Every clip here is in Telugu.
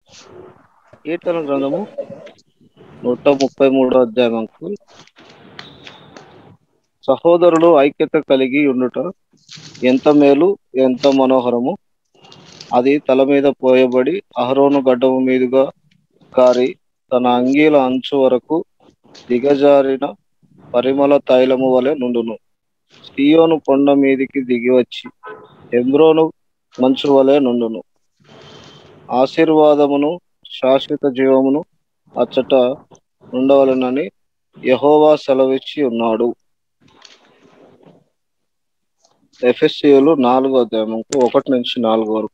కీర్తన గ్రంథము నూట ముప్పై మూడో అధ్యాయం అంకు సహోదరులు ఐక్యత కలిగి ఉండుట ఎంత మేలు ఎంత మనోహరము అది తల మీద పోయబడి అహరోను గడ్డము మీదుగా కారి తన అంగీల అంచు వరకు దిగజారిన పరిమళ తైలము వలె నుండును సియోను కొండ మీదికి దిగి వచ్చి ఎమ్రోను మంచు వలె నుండును ఆశీర్వాదమును శాశ్వత జీవమును అచ్చట ఉండవలనని యహోవా సెలవిచ్చి ఉన్నాడు ఎఫ్ఎస్సిలు నాలుగో అధ్యాయంకు ఒకటి నుంచి నాలుగు వరకు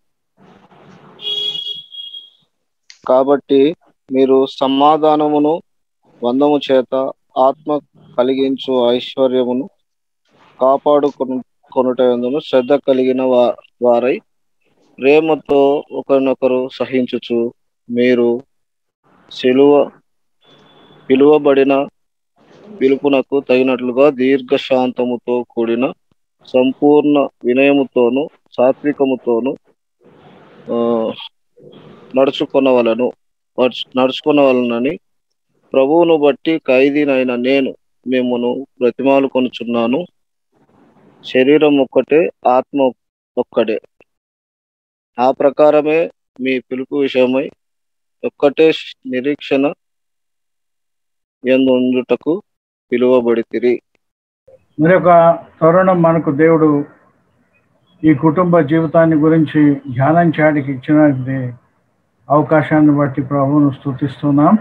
కాబట్టి మీరు సమాధానమును వందము చేత ఆత్మ కలిగించు ఐశ్వర్యమును కాపాడుకొను కొనుటందును శ్రద్ధ కలిగిన వా వారై ప్రేమతో ఒకరినొకరు సహించుచు మీరు సిలువ పిలువబడిన పిలుపునకు తగినట్లుగా దీర్ఘశాంతముతో కూడిన సంపూర్ణ వినయముతోను సాత్వికముతోను ఆ, నడుచుకొనవలను నడుచు- నడుచుకొనవలనని ప్రభువును బట్టి ఖైదీనైన నేను మిమ్మను బ్రతిమాలు కొనుచున్నాను శరీరం ఒక్కటే ఆత్మ ఒక్కటే ఆ ప్రకారమే మీ పిలుపు విషయమై ఒక్కటే నిరీక్షణ ఎందుటకు పిలువబడితిరి మరి ఒక తరుణం మనకు దేవుడు ఈ కుటుంబ జీవితాన్ని గురించి ధ్యానం చేయడానికి ఇచ్చినది అవకాశాన్ని బట్టి ప్రభువును స్థుతిస్తున్నాం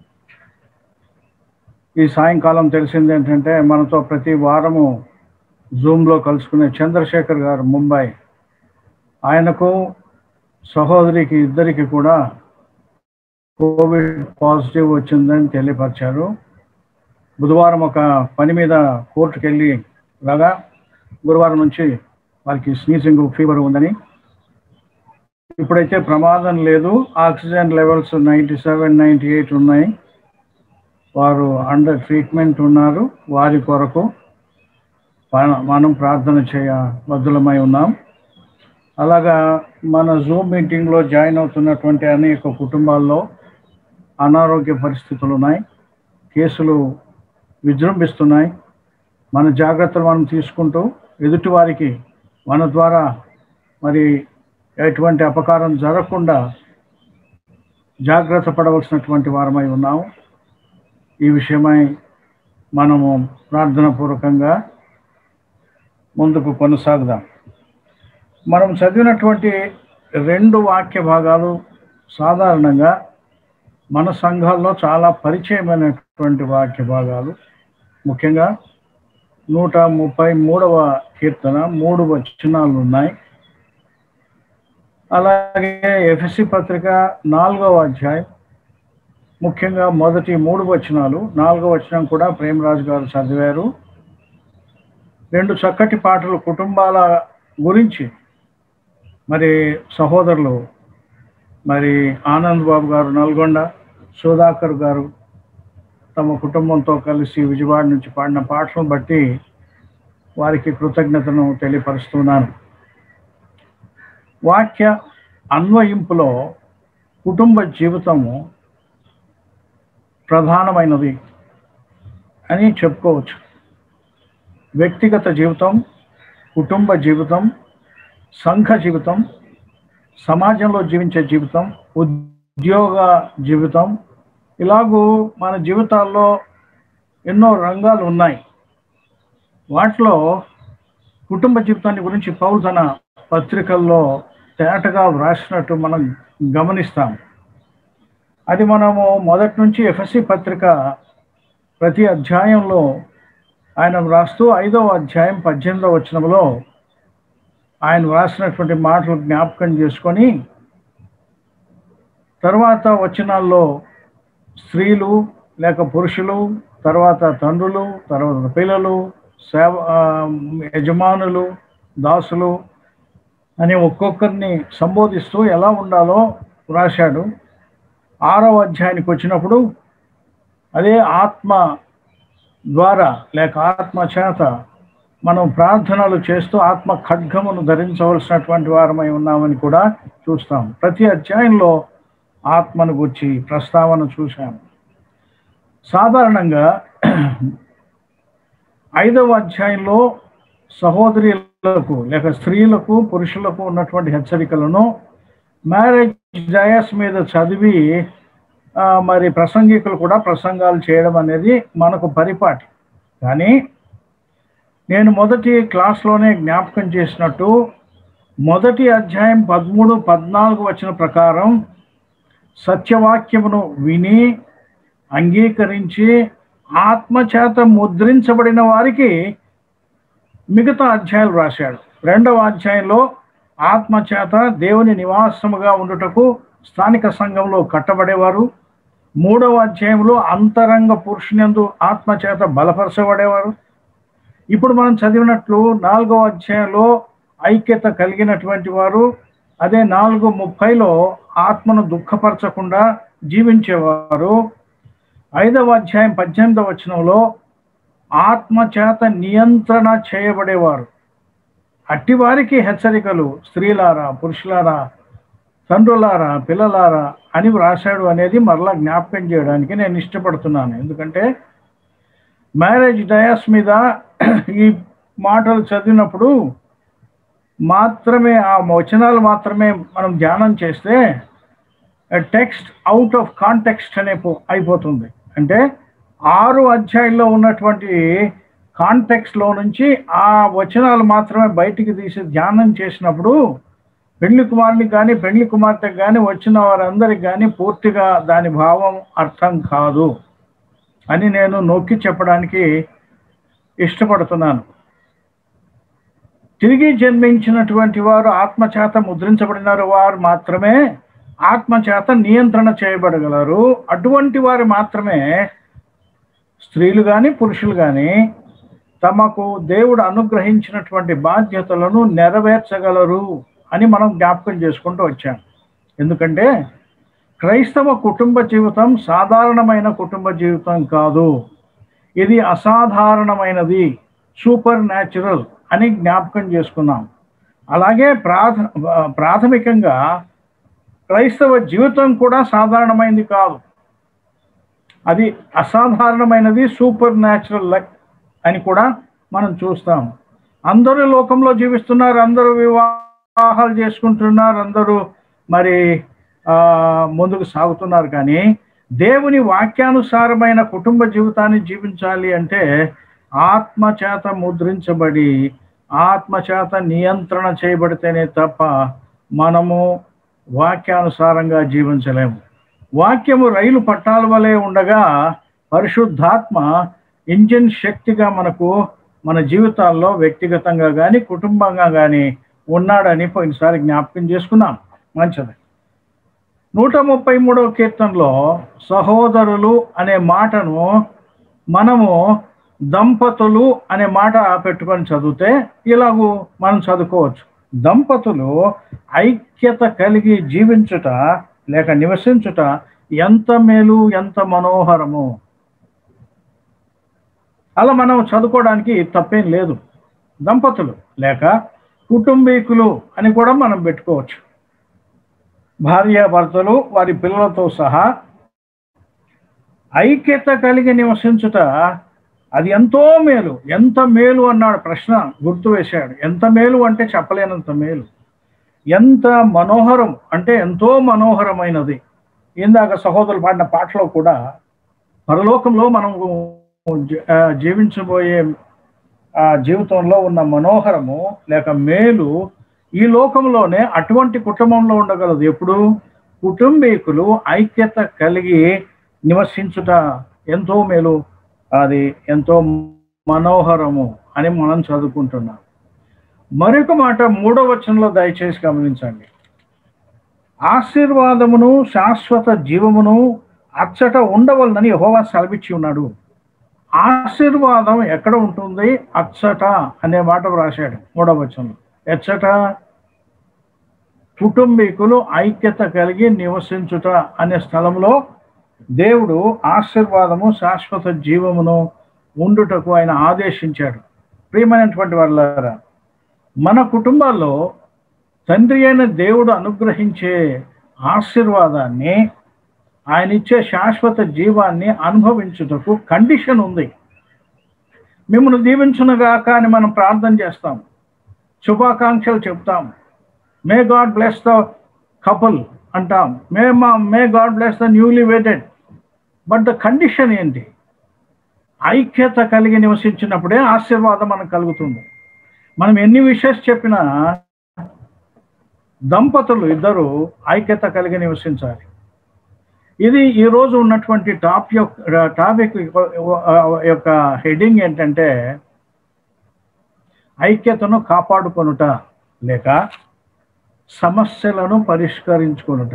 ఈ సాయంకాలం తెలిసింది ఏంటంటే మనతో ప్రతి వారము జూమ్లో కలుసుకునే చంద్రశేఖర్ గారు ముంబై ఆయనకు సహోదరికి ఇద్దరికి కూడా కోవిడ్ పాజిటివ్ వచ్చిందని తెలియపరిచారు బుధవారం ఒక పని మీద కోర్టుకు వెళ్ళి రాగా గురువారం నుంచి వారికి స్నీజింగ్ ఫీవర్ ఉందని ఇప్పుడైతే ప్రమాదం లేదు oxygen levels ninety seven ninety eight ఉన్నాయి వారు అండర్ ట్రీట్మెంట్ ఉన్నారు వారి కొరకు మన- మనం ప్రార్థన చేయ బద్దులమై ఉన్నాం అలాగా మన జూమ్ మీటింగ్లో జాయిన్ అవుతున్నటువంటి అనేక కుటుంబాల్లో అనారోగ్య పరిస్థితులు ఉన్నాయి కేసులు విజృంభిస్తున్నాయి మన జాగ్రత్తలు మనం తీసుకుంటూ ఎదుటి వారికి మన ద్వారా మరి ఎటువంటి అపకారం జరగకుండా జాగ్రత్త పడవలసినటువంటి వారమై ఉన్నాము ఈ విషయమై మనము ప్రార్థన పూర్వకంగా ముందుకు కొనసాగుదాం మనం చదివినటువంటి రెండు వాక్య భాగాలు సాధారణంగా మన సంఘాల్లో చాలా పరిచయమైనటువంటి వాక్య భాగాలు ముఖ్యంగా నూట ముప్పై మూడవ కీర్తన మూడు వచనాలు ఉన్నాయి అలాగే ఎఫ్ఎస్సి పత్రిక నాలుగవ అధ్యాయం ముఖ్యంగా మొదటి మూడు వచనాలు నాలుగవ వచనం కూడా ప్రేమరాజు గారు చదివారు రెండు చక్కటి పాటలు కుటుంబాల గురించి మరి సహోదరులు మరి ఆనంద్ బాబు గారు నల్గొండ సుధాకర్ గారు తమ కుటుంబంతో కలిసి విజయవాడ నుంచి పాడిన పాటలను బట్టి వారికి కృతజ్ఞతను తెలియపరుస్తున్నాను వాక్య అన్వయింపులో కుటుంబ జీవితము ప్రధానమైనది అని చెప్పుకోవచ్చు వ్యక్తిగత జీవితం కుటుంబ జీవితం సంఘ జీవితం సమాజంలో జీవించే జీవితం ఉద్యోగ జీవితం ఇలాగూ మన జీవితాల్లో ఎన్నో రంగాలు ఉన్నాయి వాటిలో కుటుంబ జీవితాన్ని గురించి పౌలు తన పత్రికల్లో తేటగా వ్రాసినట్టు మనం గమనిస్తాం అది మనము మొదటి నుంచి ఎఫ్ఎస్సి పత్రిక ప్రతి అధ్యాయంలో ఆయన వ్రాస్తూ ఐదవ అధ్యాయం పద్దెనిమిదవ వచనంలో ఆయన వ్రాసినటువంటి మాటలు జ్ఞాపకం చేసుకొని తర్వాత వచనాల్లో స్త్రీలు లేక పురుషులు తర్వాత తండ్రులు తర్వాత పిల్లలు సేవ ఆ, యజమానులు దాసులు అని ఒక్కొక్కరిని సంబోధిస్తూ ఎలా ఉండాలో వ్రాశాడు ఆరవ అధ్యాయానికి వచ్చినప్పుడు అదే ఆత్మ ద్వారా లేక ఆత్మ చేత మనం ప్రార్థనలు చేస్తూ ఆత్మ ఖడ్గమును ధరించవలసినటువంటి వారమై ఉన్నామని కూడా చూస్తాం ప్రతి అధ్యాయంలో ఆత్మను గురించి ప్రస్తావన చూశాము సాధారణంగా ఐదవ అధ్యాయంలో సహోదరులకు లేక స్త్రీలకు పురుషులకు ఉన్నటువంటి హెచ్చరికలను మ్యారేజ్ డయాస్ మీద చదివి ఆ, మరి ప్రసంగికులు కూడా ప్రసంగాలు చేయడం అనేది మనకు పరిపాటి కానీ నేను మొదటి క్లాస్లోనే జ్ఞాపకం చేసినట్టు మొదటి అధ్యాయం పదమూడు పద్నాలుగు వచ్చిన ప్రకారం సత్యవాక్యమును విని అంగీకరించి ఆత్మచేత ముద్రించబడిన వారికి మిగతా అధ్యాయాలు రాశాడు రెండవ అధ్యాయంలో ఆత్మచేత దేవుని నివాసముగా ఉండుటకు స్థానిక సంఘంలో కట్టబడేవారు మూడవ అధ్యాయంలో అంతరంగ పురుషునందు ఆత్మచేత బలపరచబడేవారు ఇప్పుడు మనం చదివినట్లు నాలుగవ అధ్యాయంలో ఐక్యత కలిగినటువంటి వారు అదే నాలుగు ముప్పైలో ఆత్మను దుఃఖపరచకుండా జీవించేవారు ఐదవ అధ్యాయం పద్దెనిమిదవ వచనంలో ఆత్మ చేత నియంత్రణ చేయబడేవారు అట్టి వారికి హెచ్చరికలు స్త్రీలారా పురుషులారా తండ్రులారా పిల్లలారా అని వ్రాశాడు అనేది మరలా జ్ఞాపకం చేయడానికి నేను ఇష్టపడుతున్నాను ఎందుకంటే మ్యారేజ్ డయాస్ మీద ఈ మాటలు చదివినప్పుడు మాత్రమే ఆ వచనాలు మాత్రమే మనం ధ్యానం చేస్తే టెక్స్ట్ అవుట్ ఆఫ్ కాంటెక్స్ట్ అనే పో- అయిపోతుంది అంటే ఆరు అధ్యాయంలో ఉన్నటువంటి కాంటెక్స్ట్లో నుంచి ఆ వచనాలు మాత్రమే బయటికి తీసి ధ్యానం చేసినప్పుడు పెళ్లి కుమారునికి కానీ పెళ్లి కుమార్తెకు కానీ వచ్చిన వారందరికి కానీ పూర్తిగా దాని భావం అర్థం కాదు అని నేను నొక్కి చెప్పడానికి ఇష్టపడుతున్నాను తిరిగి జన్మించినటువంటి వారు ఆత్మచేత ముద్రించబడిన వారు మాత్రమే ఆత్మచేత నియంత్రణ చేయబడగలరు అటువంటి వారు మాత్రమే స్త్రీలు కానీ పురుషులు కానీ తమకు దేవుడు అనుగ్రహించినటువంటి బాధ్యతలను నెరవేర్చగలరు అని మనం జ్ఞాపకం చేసుకుంటూ వచ్చాం ఎందుకంటే క్రైస్తవ కుటుంబ జీవితం సాధారణమైన కుటుంబ జీవితం కాదు ఇది అసాధారణమైనది సూపర్ న్యాచురల్ అని జ్ఞాపకం చేసుకున్నాం అలాగే ప్రాథ ప్రాథమికంగా క్రైస్తవ జీవితం కూడా సాధారణమైనది కాదు అది అసాధారణమైనది సూపర్ న్యాచురల్ అని కూడా మనం చూస్తాం అందరూ లోకంలో జీవిస్తున్నారు అందరూ వివాహాలు చేసుకుంటున్నారు అందరూ మరి ఆ, ముందుకు సాగుతున్నారు కానీ దేవుని వాక్యానుసారమైన కుటుంబ జీవితాన్ని జీవించాలి అంటే ఆత్మ చేత ముద్రించబడి ఆత్మ చేత నియంత్రణ చేయబడితేనే తప్ప మనము వాక్యానుసారంగా జీవించలేము వాక్యము రైలు పట్టాల వలె ఉండగా పరిశుద్ధాత్మ ఇంజిన్ శక్తిగా మనకు మన జీవితాల్లో వ్యక్తిగతంగా కానీ కుటుంబంగా కానీ ఉన్నాడని పోయినసారి జ్ఞాపకం చేసుకున్నాం మంచిది నూట ముప్పై మూడవ కీర్తనలో సహోదరులు అనే మాటను మనము దంపతులు అనే మాట పెట్టుకొని చదివితే ఇలాగూ మనం చదువుకోవచ్చు దంపతులు ఐక్యత కలిగి జీవించుట లేక నివసించుట ఎంత మేలు ఎంత మనోహరము అలా మనం చదువుకోవడానికి తప్పేం లేదు దంపతులు లేక కుటుంబీకులు అని కూడా మనం పెట్టుకోవచ్చు భార్యాభర్తలు వారి పిల్లలతో సహా ఐక్యత కలిగి నివసించుట అది ఎంతో మేలు ఎంత మేలు అన్నాడు ప్రశ్న గుర్తు వేశాడు ఎంత మేలు అంటే చెప్పలేనంత మేలు ఎంత మనోహరం అంటే ఎంతో మనోహరమైనది ఇందాక సహోదరులు పాడిన పాటలో కూడా పరలోకంలో మనం జీ- ఆ, జీవించబోయే ఆ జీవితంలో ఉన్న మనోహరము లేక మేలు ఈ లోకంలోనే అటువంటి కుటుంబంలో ఉండగలదు ఎప్పుడు కుటుంబీకులు ఐక్యత కలిగి నివసించుట ఎంతో మేలు అది ఎంతో మనోహరము అని మనం చదువుకుంటున్నాం మరొక మాట మూడో వచనంలో దయచేసి గమనించండి ఆశీర్వాదమును శాశ్వత జీవమును అచ్చట ఉండవలనని యెహోవా సెలవిచ్చి ఉన్నాడు ఆశీర్వాదం ఎక్కడ ఉంటుంది అచ్చట అనే మాట వ్రాశాడు మూడవ వచనంలో ఎచ్చట కుటుంబీకులు ఐక్యత కలిగి నివసించుట అనే స్థలంలో దేవుడు ఆశీర్వాదము శాశ్వత జీవమును ఉండుటకు ఆయన ఆదేశించాడు ప్రియమైనటువంటి వాళ్ళారా మన కుటుంబాల్లో తండ్రి అయిన దేవుడు అనుగ్రహించే ఆశీర్వాదాన్ని ఆయన ఇచ్చే శాశ్వత జీవాన్ని అనుభవించుటకు కండిషన్ ఉంది మిమ్మల్ని దీవించునుగాక అని మనం ప్రార్థన చేస్తాం శుభాకాంక్షలు చెప్తాం may God bless the couple అంటాం మే మా may God bless the newly wedded but the condition ఏంటి ఐక్యత కలిగి నివసించినప్పుడే ఆశీర్వాదం మనకు కలుగుతుంది మనం ఎన్ని విషయాలు చెప్పినా దంపతులు ఇద్దరు ఐక్యత కలిగి నివసించాలి ఇది ఈరోజు ఉన్నటువంటి టాప్ యొక్క టాపిక్ యొక్క హెడింగ్ ఏంటంటే ఐక్యతను కాపాడుకొనుట లేక సమస్యలను పరిష్కరించుకొనుట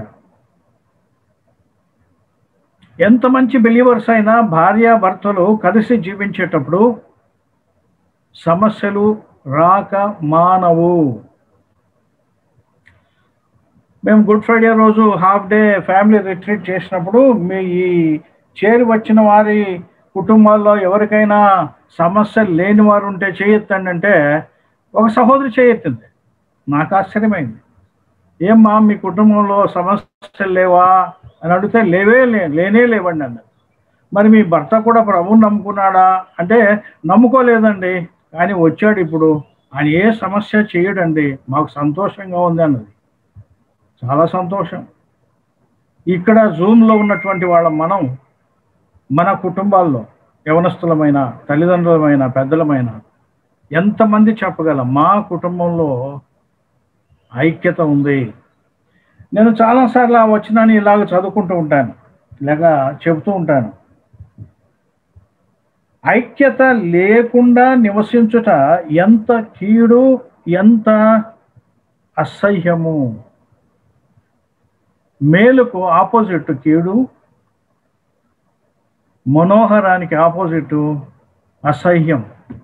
ఎంత మంచి బిలీవర్స్ అయినా భార్య భర్తలు కలిసి జీవించేటప్పుడు సమస్యలు రాక మానవు మేము గుడ్ ఫ్రైడే రోజు హాఫ్ డే ఫ్యామిలీ రిట్రీట్ చేసినప్పుడు మీ ఈ చేరి వచ్చిన వారి కుటుంబాల్లో ఎవరికైనా సమస్యలు లేని వారు ఉంటే చేయొద్దండి అంటే ఒక సహోదరి చేయొత్తింది నాకు ఆశ్చర్యమైంది ఏమ్మా మీ కుటుంబంలో సమస్యలు లేవా అని అడిగితే లేవే లే లేనే లేవండి అన్నది మరి మీ భర్త కూడా ప్రభువు నమ్ముకున్నాడా అంటే నమ్ముకోలేదండి కానీ వచ్చాడు ఇప్పుడు ఆయన ఏ సమస్య చేయడండి మాకు సంతోషంగా ఉంది అన్నది చాలా సంతోషం ఇక్కడ జూమ్లో ఉన్నటువంటి వాళ్ళ మనం మన కుటుంబాల్లో యవనస్తులమైన తల్లిదండ్రులమైన పెద్దలమైన ఎంతమంది చెప్పగలం మా కుటుంబంలో ఐక్యత ఉంది నేను చాలాసార్లు ఆ వచ్చినాన్ని ఇలాగ చదువుకుంటూ ఉంటాను లేక చెబుతూ ఉంటాను ఐక్యత లేకుండా నివసించుట ఎంత కీడు ఎంత అసహ్యము మేలుకు ఆపోజిట్ కీడు మనోహరానికి ఆపోజిట్ అసహ్యం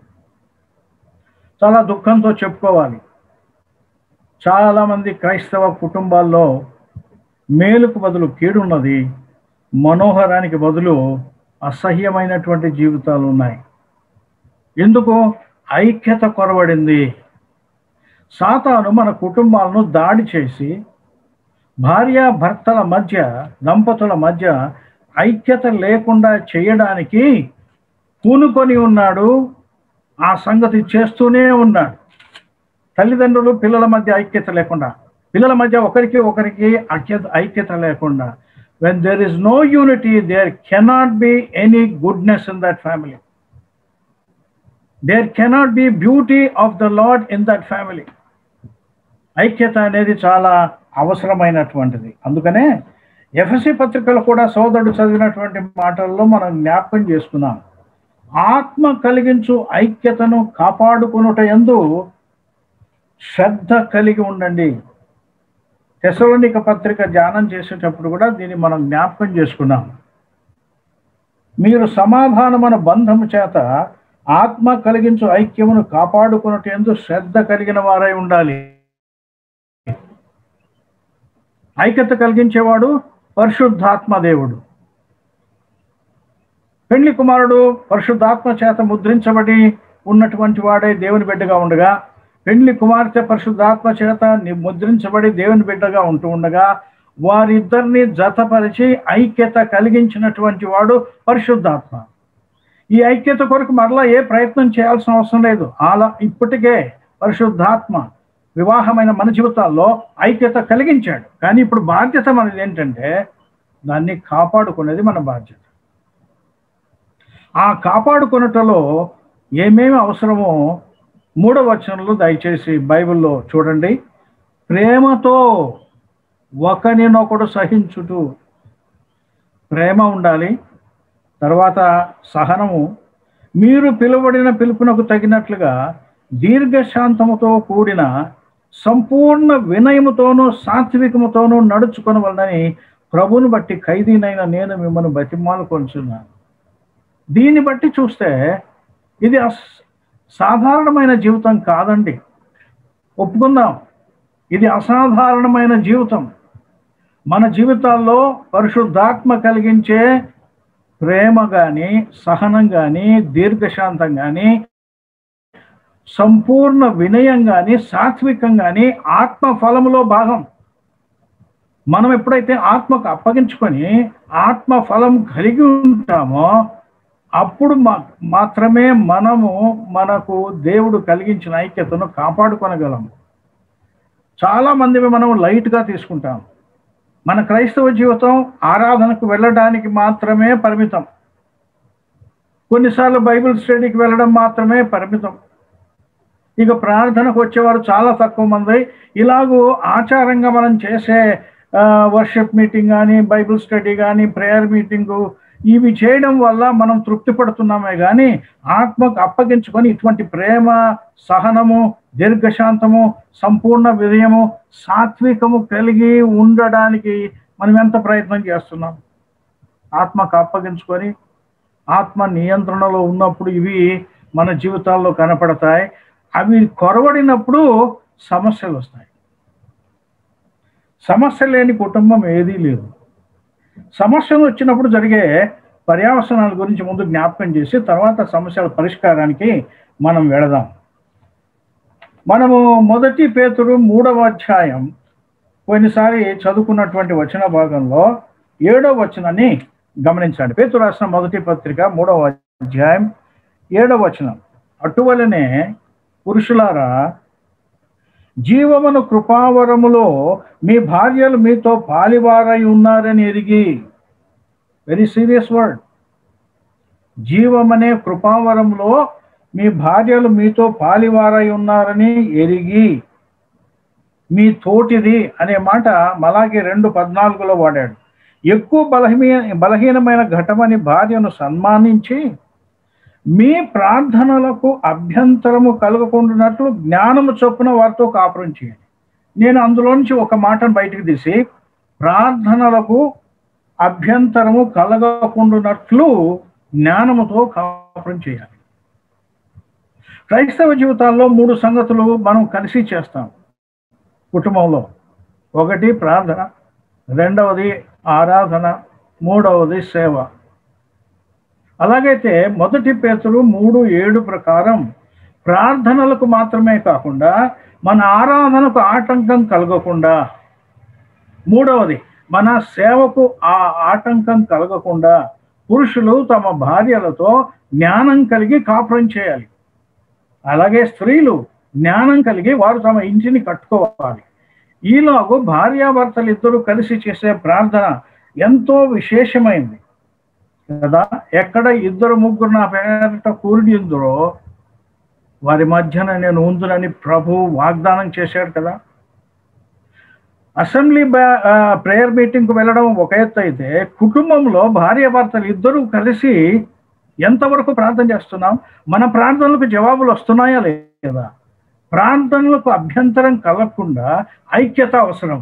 చాలా దుఃఖంతో చెప్పుకోవాలి చాలామంది క్రైస్తవ కుటుంబాల్లో మేలుకు బదులు కీడు ఉన్నది మనోహరానికి బదులు అసహ్యమైనటువంటి జీవితాలు ఉన్నాయి ఎందుకు ఐక్యత కొరవడింది సాతాను మన కుటుంబాలను దాడి చేసి భార్య భర్తల మధ్య దంపతుల మధ్య ఐక్యత లేకుండా చేయడానికి పూనుకొని ఉన్నాడు ఆ సంగతి చేస్తూనే ఉన్నాడు తల్లిదండ్రులు పిల్లల మధ్య ఐక్యత లేకుండా పిల్లల మధ్య ఒకరికి ఒకరికి ఐక్యత ఐక్యత లేకుండా when there is no unity there cannot be any goodness in that family there cannot be beauty of the Lord in that family ఐక్యత అనేది చాలా అవసరమైనటువంటిది అందుకనే ఎఫ్ఎస్సి పత్రికలు కూడా సోదరుడు చదివినటువంటి మాటల్లో మనం జ్ఞాపకం చేసుకున్నాం ఆత్మ కలిగించు ఐక్యతను కాపాడుకునుట ఎందు శ్రద్ధ కలిగి ఉండండి తెసలోనిక పత్రిక ధ్యానం చేసేటప్పుడు కూడా దీన్ని మనం జ్ఞాపకం చేసుకున్నాం మీరు సమాధానమైన బంధము చేత ఆత్మ కలిగించు ఐక్యమును కాపాడుకున్నట్టు ఎందు శ్రద్ధ కలిగిన వారై ఉండాలి ఐక్యత కలిగించేవాడు పరిశుద్ధాత్మ దేవుడు పెళ్లి కుమారుడు పరిశుద్ధాత్మ చేత ముద్రించబడి ఉన్నటువంటి వాడే దేవుని బిడ్డగా ఉండగా పెళ్లి కుమార్తె పరిశుద్ధాత్మ చేత ని- ముద్రించబడి దేవుని బిడ్డగా ఉంటూ ఉండగా వారిద్దరిని జతపరిచి ఐక్యత కలిగించినటువంటి వాడు పరిశుద్ధాత్మ ఈ ఐక్యత కొరకు మరలా ఏ ప్రయత్నం చేయాల్సిన అవసరం లేదు అలా ఇప్పటికే పరిశుద్ధాత్మ వివాహమైన మన జీవితాల్లో ఐక్యత కలిగించాడు కానీ ఇప్పుడు బాధ్యత మనది ఏంటంటే దాన్ని కాపాడుకునేది మన బాధ్యత ఆ కాపాడుకున్నటలో ఏమేమి అవసరమో మూడవ వచనంలో దయచేసి బైబిల్లో చూడండి ప్రేమతో ఒకరినొకడు సహించుటూ ప్రేమ ఉండాలి తర్వాత సహనము మీరు పిలువబడిన పిలుపునకు తగినట్లుగా దీర్ఘశాంతముతో కూడిన సంపూర్ణ వినయముతోనూ సాత్వికముతోనూ నడుచుకొనవలనని ప్రభుని బట్టి ఖైదీనైన నేను మిమ్మల్ని బతిమాలు కొంచున్నాను దీన్ని బట్టి చూస్తే ఇది అస్ సాధారణమైన జీవితం కాదండి ఒప్పుకుందాం ఇది అసాధారణమైన జీవితం మన జీవితాల్లో పరిశుద్ధాత్మ కలిగించే ప్రేమ కానీ సహనం కానీ దీర్ఘశాంతం కానీ సంపూర్ణ వినయం కానీ సాత్వికం కానీ ఆత్మ ఫలములో భాగం మనం ఎప్పుడైతే ఆత్మకు అప్పగించుకొని ఆత్మ ఫలం కలిగి ఉంటామో అప్పుడు మా- మాత్రమే మనము మనకు దేవుడు కలిగించిన ఐక్యతను కాపాడుకొనగలము చాలా మంది మనం లైట్గా తీసుకుంటాం మన క్రైస్తవ జీవితం ఆరాధనకు వెళ్ళడానికి మాత్రమే పరిమితం కొన్నిసార్లు బైబిల్ స్టడీకి వెళ్ళడం మాత్రమే పరిమితం ఇక ప్రార్థనకు వచ్చేవారు చాలా తక్కువ మంది ఇలాగూ ఆచారంగా మనం చేసే వర్షిప్ మీటింగ్ కానీ బైబిల్ స్టడీ కానీ ప్రేయర్ మీటింగు ఇవి చేయడం వల్ల మనం తృప్తి పడుతున్నామే కానీ ఆత్మకు అప్పగించుకొని ఇటువంటి ప్రేమ సహనము దీర్ఘశాంతము సంపూర్ణ విజయము సాత్వికము కలిగి ఉండడానికి మనం ఎంత ప్రయత్నం చేస్తున్నాం ఆత్మకు అప్పగించుకొని ఆత్మ నియంత్రణలో ఉన్నప్పుడు ఇవి మన జీవితాల్లో కనపడతాయి అవి కొరవడినప్పుడు సమస్యలు వస్తాయి సమస్య లేని కుటుంబం ఏదీ లేదు సమస్యలు వచ్చినప్పుడు జరిగే పర్యావసనాల గురించి ముందు జ్ఞాపకం చేసి తర్వాత సమస్యల పరిష్కారానికి మనం వెళదాం మనము మొదటి పేతుడు మూడవ అధ్యాయం పోయినసారి చదువుకున్నటువంటి వచన భాగంలో ఏడవ వచనాన్ని గమనించండి పేతురు రాసిన మొదటి పత్రిక మూడవ అధ్యాయం ఏడవ వచనం అటువలనే పురుషులారా జీవమును కృపావరములో మీ భార్యలు మీతో పాలివారై ఉన్నారని ఎరిగి వెరీ సీరియస్ వర్డ్ జీవమనే కృపావరంలో మీ భార్యలు మీతో పాలివారై ఉన్నారని ఎరిగి మీ తోటిది అనే మాట మలాగి రెండు పద్నాలుగులో వాడాడు ఎక్కువ బలహీన బలహీనమైన ఘటమని భార్యను సన్మానించి మీ ప్రార్థనలకు అభ్యంతరము కలగకుండానట్లు జ్ఞానము చొప్పున వారితో కాపురం చేయండి నేను అందులో నుంచి ఒక మాటను బయటికి తీసి ప్రార్థనలకు అభ్యంతరము కలగకుండానట్లు జ్ఞానముతో కాపురం చేయాలి క్రైస్తవ జీవితాల్లో మూడు సంగతులు మనం కలిసి చేస్తాం కుటుంబంలో ఒకటి ప్రార్థన రెండవది ఆరాధన మూడవది సేవ అలాగైతే మొదటి పేతులు మూడు ఏడు ప్రకారం ప్రార్థనలకు మాత్రమే కాకుండా మన ఆరాధనకు ఆటంకం కలగకుండా మూడవది మన సేవకు ఆ ఆటంకం కలగకుండా పురుషులు తమ భార్యలతో జ్ఞానం కలిగి కాపురం చేయాలి అలాగే స్త్రీలు జ్ఞానం కలిగి వారు తమ ఇంటిని కట్టుకోవాలి ఈలోగు భార్యాభర్తలు ఇద్దరు కలిసి చేసే ప్రార్థన ఎంతో విశేషమైంది కదా ఎక్కడ ఇద్దరు ముగ్గురు నా పేరిట కూడి ఉందరో వారి మధ్యన నేను ఉందునని ప్రభు వాగ్దానం చేశాడు కదా అసెంబ్లీ ప్రేయర్ మీటింగ్కు వెళ్ళడం ఒక ఎత్తు అయితే కుటుంబంలో భార్యాభర్తలు ఇద్దరూ కలిసి ఎంతవరకు ప్రార్థన చేస్తున్నాం మన ప్రార్థనలకు జవాబులు వస్తున్నాయా లేదా ప్రార్థనలకు అభ్యంతరం కలగకుండా ఐక్యత అవసరం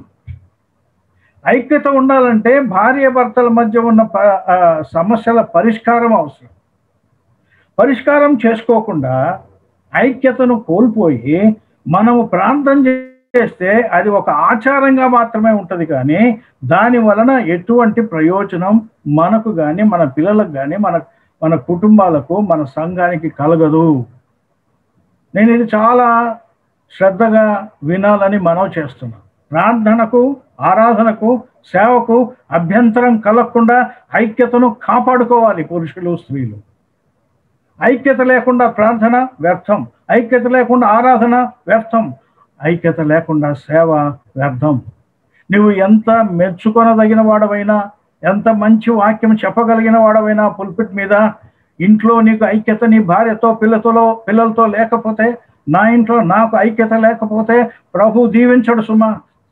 ఐక్యత ఉండాలంటే భార్య భర్తల మధ్య ఉన్న ప- ఆ, సమస్యల పరిష్కారం అవసరం పరిష్కారం చేసుకోకుండా ఐక్యతను కోల్పోయి మనము ప్రార్థన చేస్తే అది ఒక ఆచారంగా మాత్రమే ఉంటుంది కానీ దాని వలన ఎటువంటి ప్రయోజనం మనకు కానీ మన పిల్లలకు కానీ మన మన కుటుంబాలకు మన సంఘానికి కలగదు నేను ఇది చాలా శ్రద్ధగా వినాలని మనవి చేస్తున్నాను ప్రార్థనకు ఆరాధనకు సేవకు అభ్యంతరం కలగకుండా ఐక్యతను కాపాడుకోవాలి పురుషులు స్త్రీలు ఐక్యత లేకుండా ప్రార్థన వ్యర్థం ఐక్యత లేకుండా ఆరాధన వ్యర్థం ఐక్యత లేకుండా సేవ వ్యర్థం నువ్వు ఎంత మెచ్చుకొనదగిన వాడవైనా ఎంత మంచి వాక్యం చెప్పగలిగిన వాడవైనా పుల్పిట్ మీద ఇంట్లో నీకు ఐక్యత నీ భార్యతో పిల్లతో పిల్లలతో లేకపోతే నా ఇంట్లో నాకు ఐక్యత లేకపోతే ప్రభు దీవించడు సుమా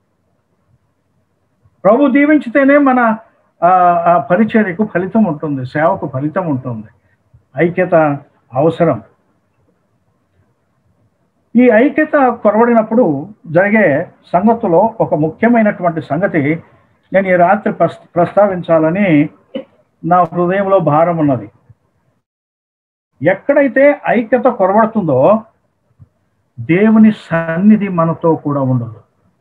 ప్రభు దీవించితేనే మన ఆ, ఆ పరిచర్యకు ఫలితం ఉంటుంది సేవకు ఫలితం ఉంటుంది ఐక్యత అవసరం ఈ ఐక్యత కొరవడినప్పుడు జరిగే సంగతిలో ఒక ముఖ్యమైనటువంటి సంగతి నేను ఈ రాత్రి ప్రస్ ప్రస్తావించాలని నా హృదయంలో భారం ఉన్నది ఎక్కడైతే ఐక్యత కొరవడుతుందో దేవుని సన్నిధి మనతో కూడా ఉండదు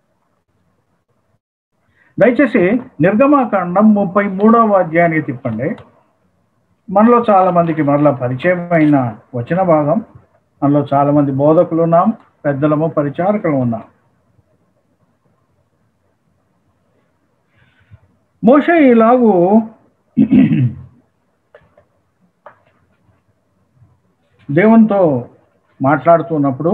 దయచేసి నిర్గమాకాండం ముప్పై మూడవ అధ్యాయానికి తిప్పండి మనలో చాలా మందికి మరలా పరిచయమైన వచన భాగం మనలో చాలా మంది బోధకులు ఉన్నాం పెద్దలము పరిచారకులు ఉన్నాం మోషే ఇలాగూ దేవునితో మాట్లాడుతున్నప్పుడు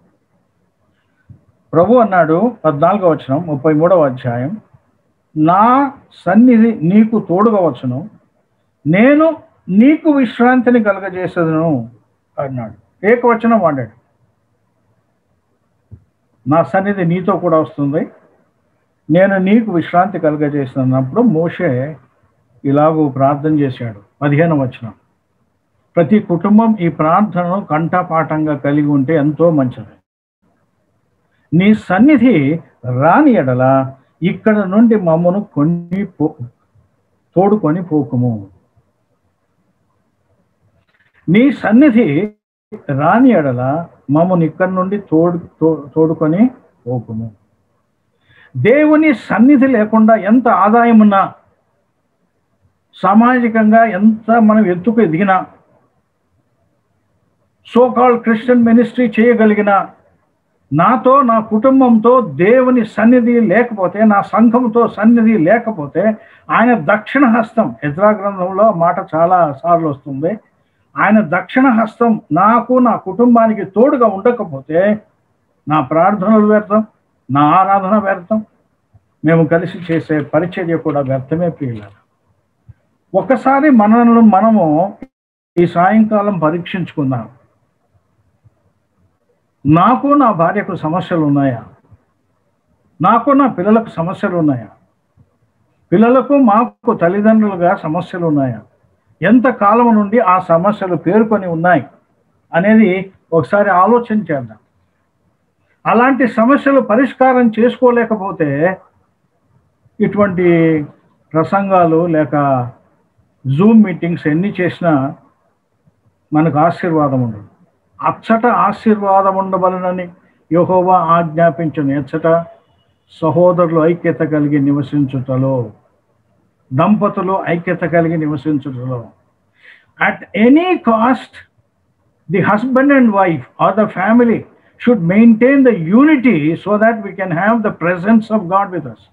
ప్రభు అన్నాడు పద్నాలుగో వచనం ముప్పై మూడవ అధ్యాయం నా సన్నిధి నీకు తోడుగా వచ్చును నేను నీకు విశ్రాంతిని కలగజేసేదను అన్నాడు ఏకవచనం వాడాడు నా సన్నిధి నీతో కూడా వస్తుంది నేను నీకు విశ్రాంతి కలగజేస్తున్నప్పుడు మోషే ఇలాగూ ప్రార్థన చేశాడు పదిహేను వచనం ప్రతి కుటుంబం ఈ ప్రార్థనను కంఠపాఠంగా కలిగి ఉంటే ఎంతో మంచిది నీ సన్నిధి రాని ఎడల ఇక్కడ నుండి మమ్మను కొన్ని పో తోడుకొని పోకుము నీ సన్నిధి రాని ఎడల మమ్మను ఇక్కడి నుండి తోడు తో- తోడుకొని పోకుము దేవుని సన్నిధి లేకుండా ఎంత ఆదాయం ఉన్నా సామాజికంగా ఎంత మనం ఎత్తుకు ఎదిగినా సోకాల్ క్రిస్టియన్ మినిస్ట్రీ చేయగలిగిన నాతో నా కుటుంబంతో దేవుని సన్నిధి లేకపోతే నా సంఘంతో సన్నిధి లేకపోతే ఆయన దక్షిణ హస్తం ఎజ్రా గ్రంథంలో ఆ మాట చాలా సార్లు వస్తుంది ఆయన దక్షిణ హస్తం నాకు నా కుటుంబానికి తోడుగా ఉండకపోతే నా ప్రార్థనలు వ్యర్థం నా ఆరాధన వ్యర్థం మేము కలిసి చేసే పరిచర్య కూడా వ్యర్థమే ప్రియులారా ఒకసారి మనల్ని మనము ఈ సాయంకాలం పరీక్షించుకుందాం నాకు నా భార్యకు సమస్యలు ఉన్నాయా నాకు నా పిల్లలకు సమస్యలు ఉన్నాయా పిల్లలకు మాకు తల్లిదండ్రులుగా సమస్యలు ఉన్నాయా ఎంత కాలం నుండి ఆ సమస్యలు పేర్కొని ఉన్నాయి అనేది ఒకసారి ఆలోచన చేద్దాం అలాంటి సమస్యలు పరిష్కారం చేసుకోలేకపోతే ఇటువంటి ప్రసంగాలు లేక జూమ్ మీటింగ్స్ ఎన్ని చేసినా మనకు ఆశీర్వాదం ఉండదు అచ్చట ఆశీర్వాదం ఉండవలనని యెహోవా ఆజ్ఞాపించిన ఎచ్చట సహోదరులు ఐక్యత కలిగి నివసించుటలో దంపతులు ఐక్యత కలిగి నివసించుటలో at any cost the husband and wife or the family should maintain the unity so that we can have the presence of God with us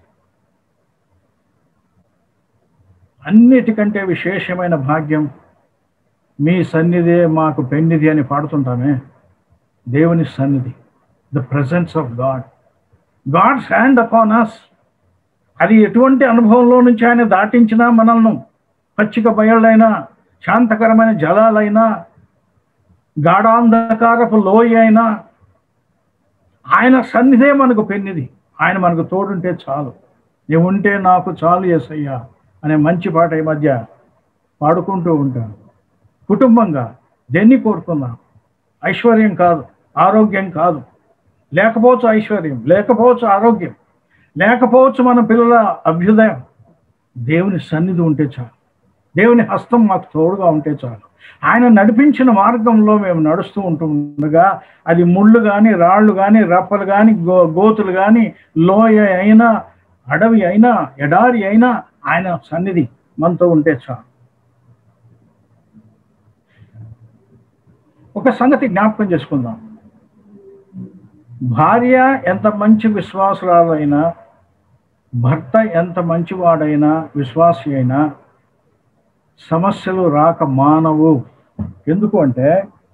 అన్నిటికంటే విశేషమైన భాగ్యం మీ సన్నిధే మాకు పెన్నిధి అని పాడుతుంటామే దేవుని సన్నిధి the presence of God God's hand upon us అది ఎటువంటి అనుభవంలో నుంచి ఆయన దాటించినా మనల్ని పచ్చిక బయళ్ళైనా శాంతకరమైన జలాలైనా గాఢాంధకారపు లోయ అయినా ఆయన సన్నిధే మనకు పెన్నిది ఆయన మనకు తోడుంటే చాలు నీవు ఉంటే నాకు చాలు ఎసయ్యా అనే మంచి పాట ఈ మధ్య పాడుకుంటూ ఉంటాను కుటుంబంగా దేన్ని కోరుకుందాం ఐశ్వర్యం కాదు ఆరోగ్యం కాదు లేకపోవచ్చు ఐశ్వర్యం లేకపోవచ్చు ఆరోగ్యం లేకపోవచ్చు మన పిల్లల అభ్యుదయం దేవుని సన్నిధి ఉంటే చాలు దేవుని హస్తం మాకు తోడుగా ఉంటే చాలు ఆయన నడిపించిన మార్గంలో మేము నడుస్తూ ఉంటుండగా అది ముళ్ళు కానీ రాళ్ళు కానీ రప్పలు కానీ గో గోతులు కానీ లోయ అయినా అడవి అయినా ఎడారి అయినా ఆయన సన్నిధి మనతో ఉంటే చాలు ఒక సంగతి జ్ఞాపకం చేసుకుందాం భార్య ఎంత మంచి విశ్వాసురాలైనా భర్త ఎంత మంచివాడైనా విశ్వాసి అయినా సమస్యలు రాక మానవు ఎందుకు అంటే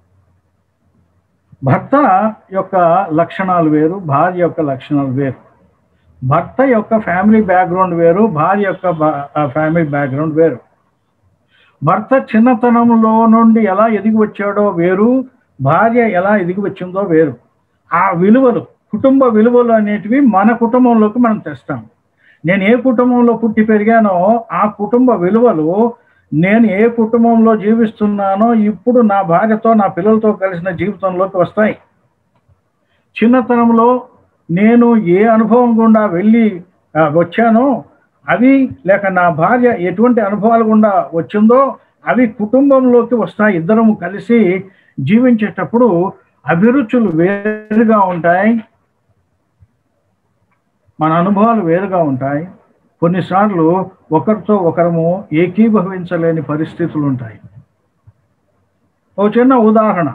భర్త యొక్క లక్షణాలు వేరు భార్య యొక్క లక్షణాలు వేరు భర్త యొక్క ఫ్యామిలీ బ్యాక్గ్రౌండ్ వేరు భార్య యొక్క ఫ్యామిలీ బ్యాక్గ్రౌండ్ వేరు భర్త చిన్నతనంలో నుండి ఎలా ఎదిగి వచ్చాడో వేరు భార్య ఎలా ఎదిగి వచ్చిందో వేరు ఆ విలువలు కుటుంబ విలువలు అనేటివి మన కుటుంబంలోకి మనం తెస్తాం నేను ఏ కుటుంబంలో పుట్టి పెరిగానో ఆ కుటుంబ విలువలు నేను ఏ కుటుంబంలో జీవిస్తున్నానో ఇప్పుడు నా భార్యతో నా పిల్లలతో కలిసిన జీవితంలోకి వస్తాయి చిన్నతనంలో నేను ఏ అనుభవం గుండా వెళ్ళి ఆ, వచ్చానో అవి లేక నా భార్య ఎటువంటి అనుభవాలు గుండా వచ్చిందో అవి కుటుంబంలోకి వస్తాయి ఇద్దరం కలిసి జీవించేటప్పుడు అభిరుచులు వేరుగా ఉంటాయి మన అనుభవాలు వేరుగా ఉంటాయి కొన్నిసార్లు ఒకరితో ఒకరము ఏకీభవించలేని పరిస్థితులు ఉంటాయి ఒక చిన్న ఉదాహరణ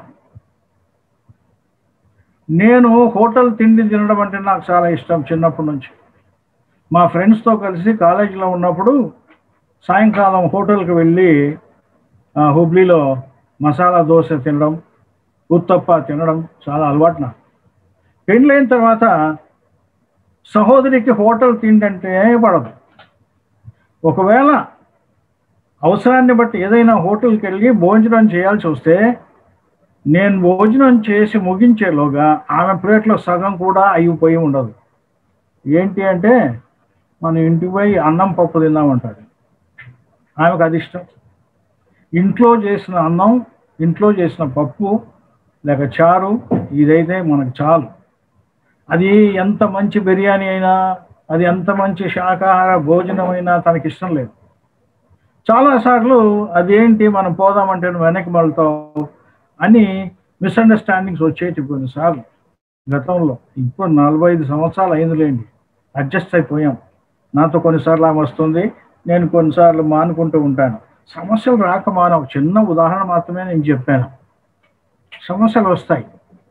నేను హోటల్ తిండి తినడం అంటే నాకు చాలా ఇష్టం చిన్నప్పటి నుంచి మా ఫ్రెండ్స్తో కలిసి కాలేజీలో ఉన్నప్పుడు సాయంకాలం హోటల్కి వెళ్ళి ఆ, హుబ్లీలో మసాలా దోశ తినడం ఉత్తప్ప తినడం చాలా అలవాటు నాకు పెళ్ళైన తర్వాత సహోదరికి హోటల్ తిండంటే పడదు ఒకవేళ అవసరాన్ని బట్టి ఏదైనా హోటల్కి వెళ్ళి భోజనం చేయాల్సి వస్తే నేను భోజనం చేసి ముగించేలోగా ఆమె ప్లేట్లో సగం కూడా అయిపోయి ఉండదు ఏంటి అంటే మనం ఇంటికి పోయి అన్నం పప్పు తిందామంటాడు ఆమెకు అది ఇష్టం ఇంట్లో చేసిన అన్నం ఇంట్లో చేసిన పప్పు లేక చారు ఇదైతే మనకు చాలు అది ఎంత మంచి బిర్యానీ అయినా అది ఎంత మంచి శాకాహార భోజనం అయినా తనకి ఇష్టం లేదు చాలాసార్లు అదేంటి మనం పోదామంటే నువ్వు వెనక్కి మళ్ళతావు అని మిస్అండర్స్టాండింగ్స్ వచ్చేటి కొన్నిసార్లు గతంలో ఇప్పుడు నలభై ఐదు సంవత్సరాలు అయిందిలేండి అడ్జస్ట్ అయిపోయాం నాతో కొన్నిసార్లు ఆమె వస్తుంది నేను కొన్నిసార్లు మానుకుంటూ ఉంటాను సమస్యలు రాక మానవు చిన్న ఉదాహరణ మాత్రమే నేను చెప్పాను సమస్యలు వస్తాయి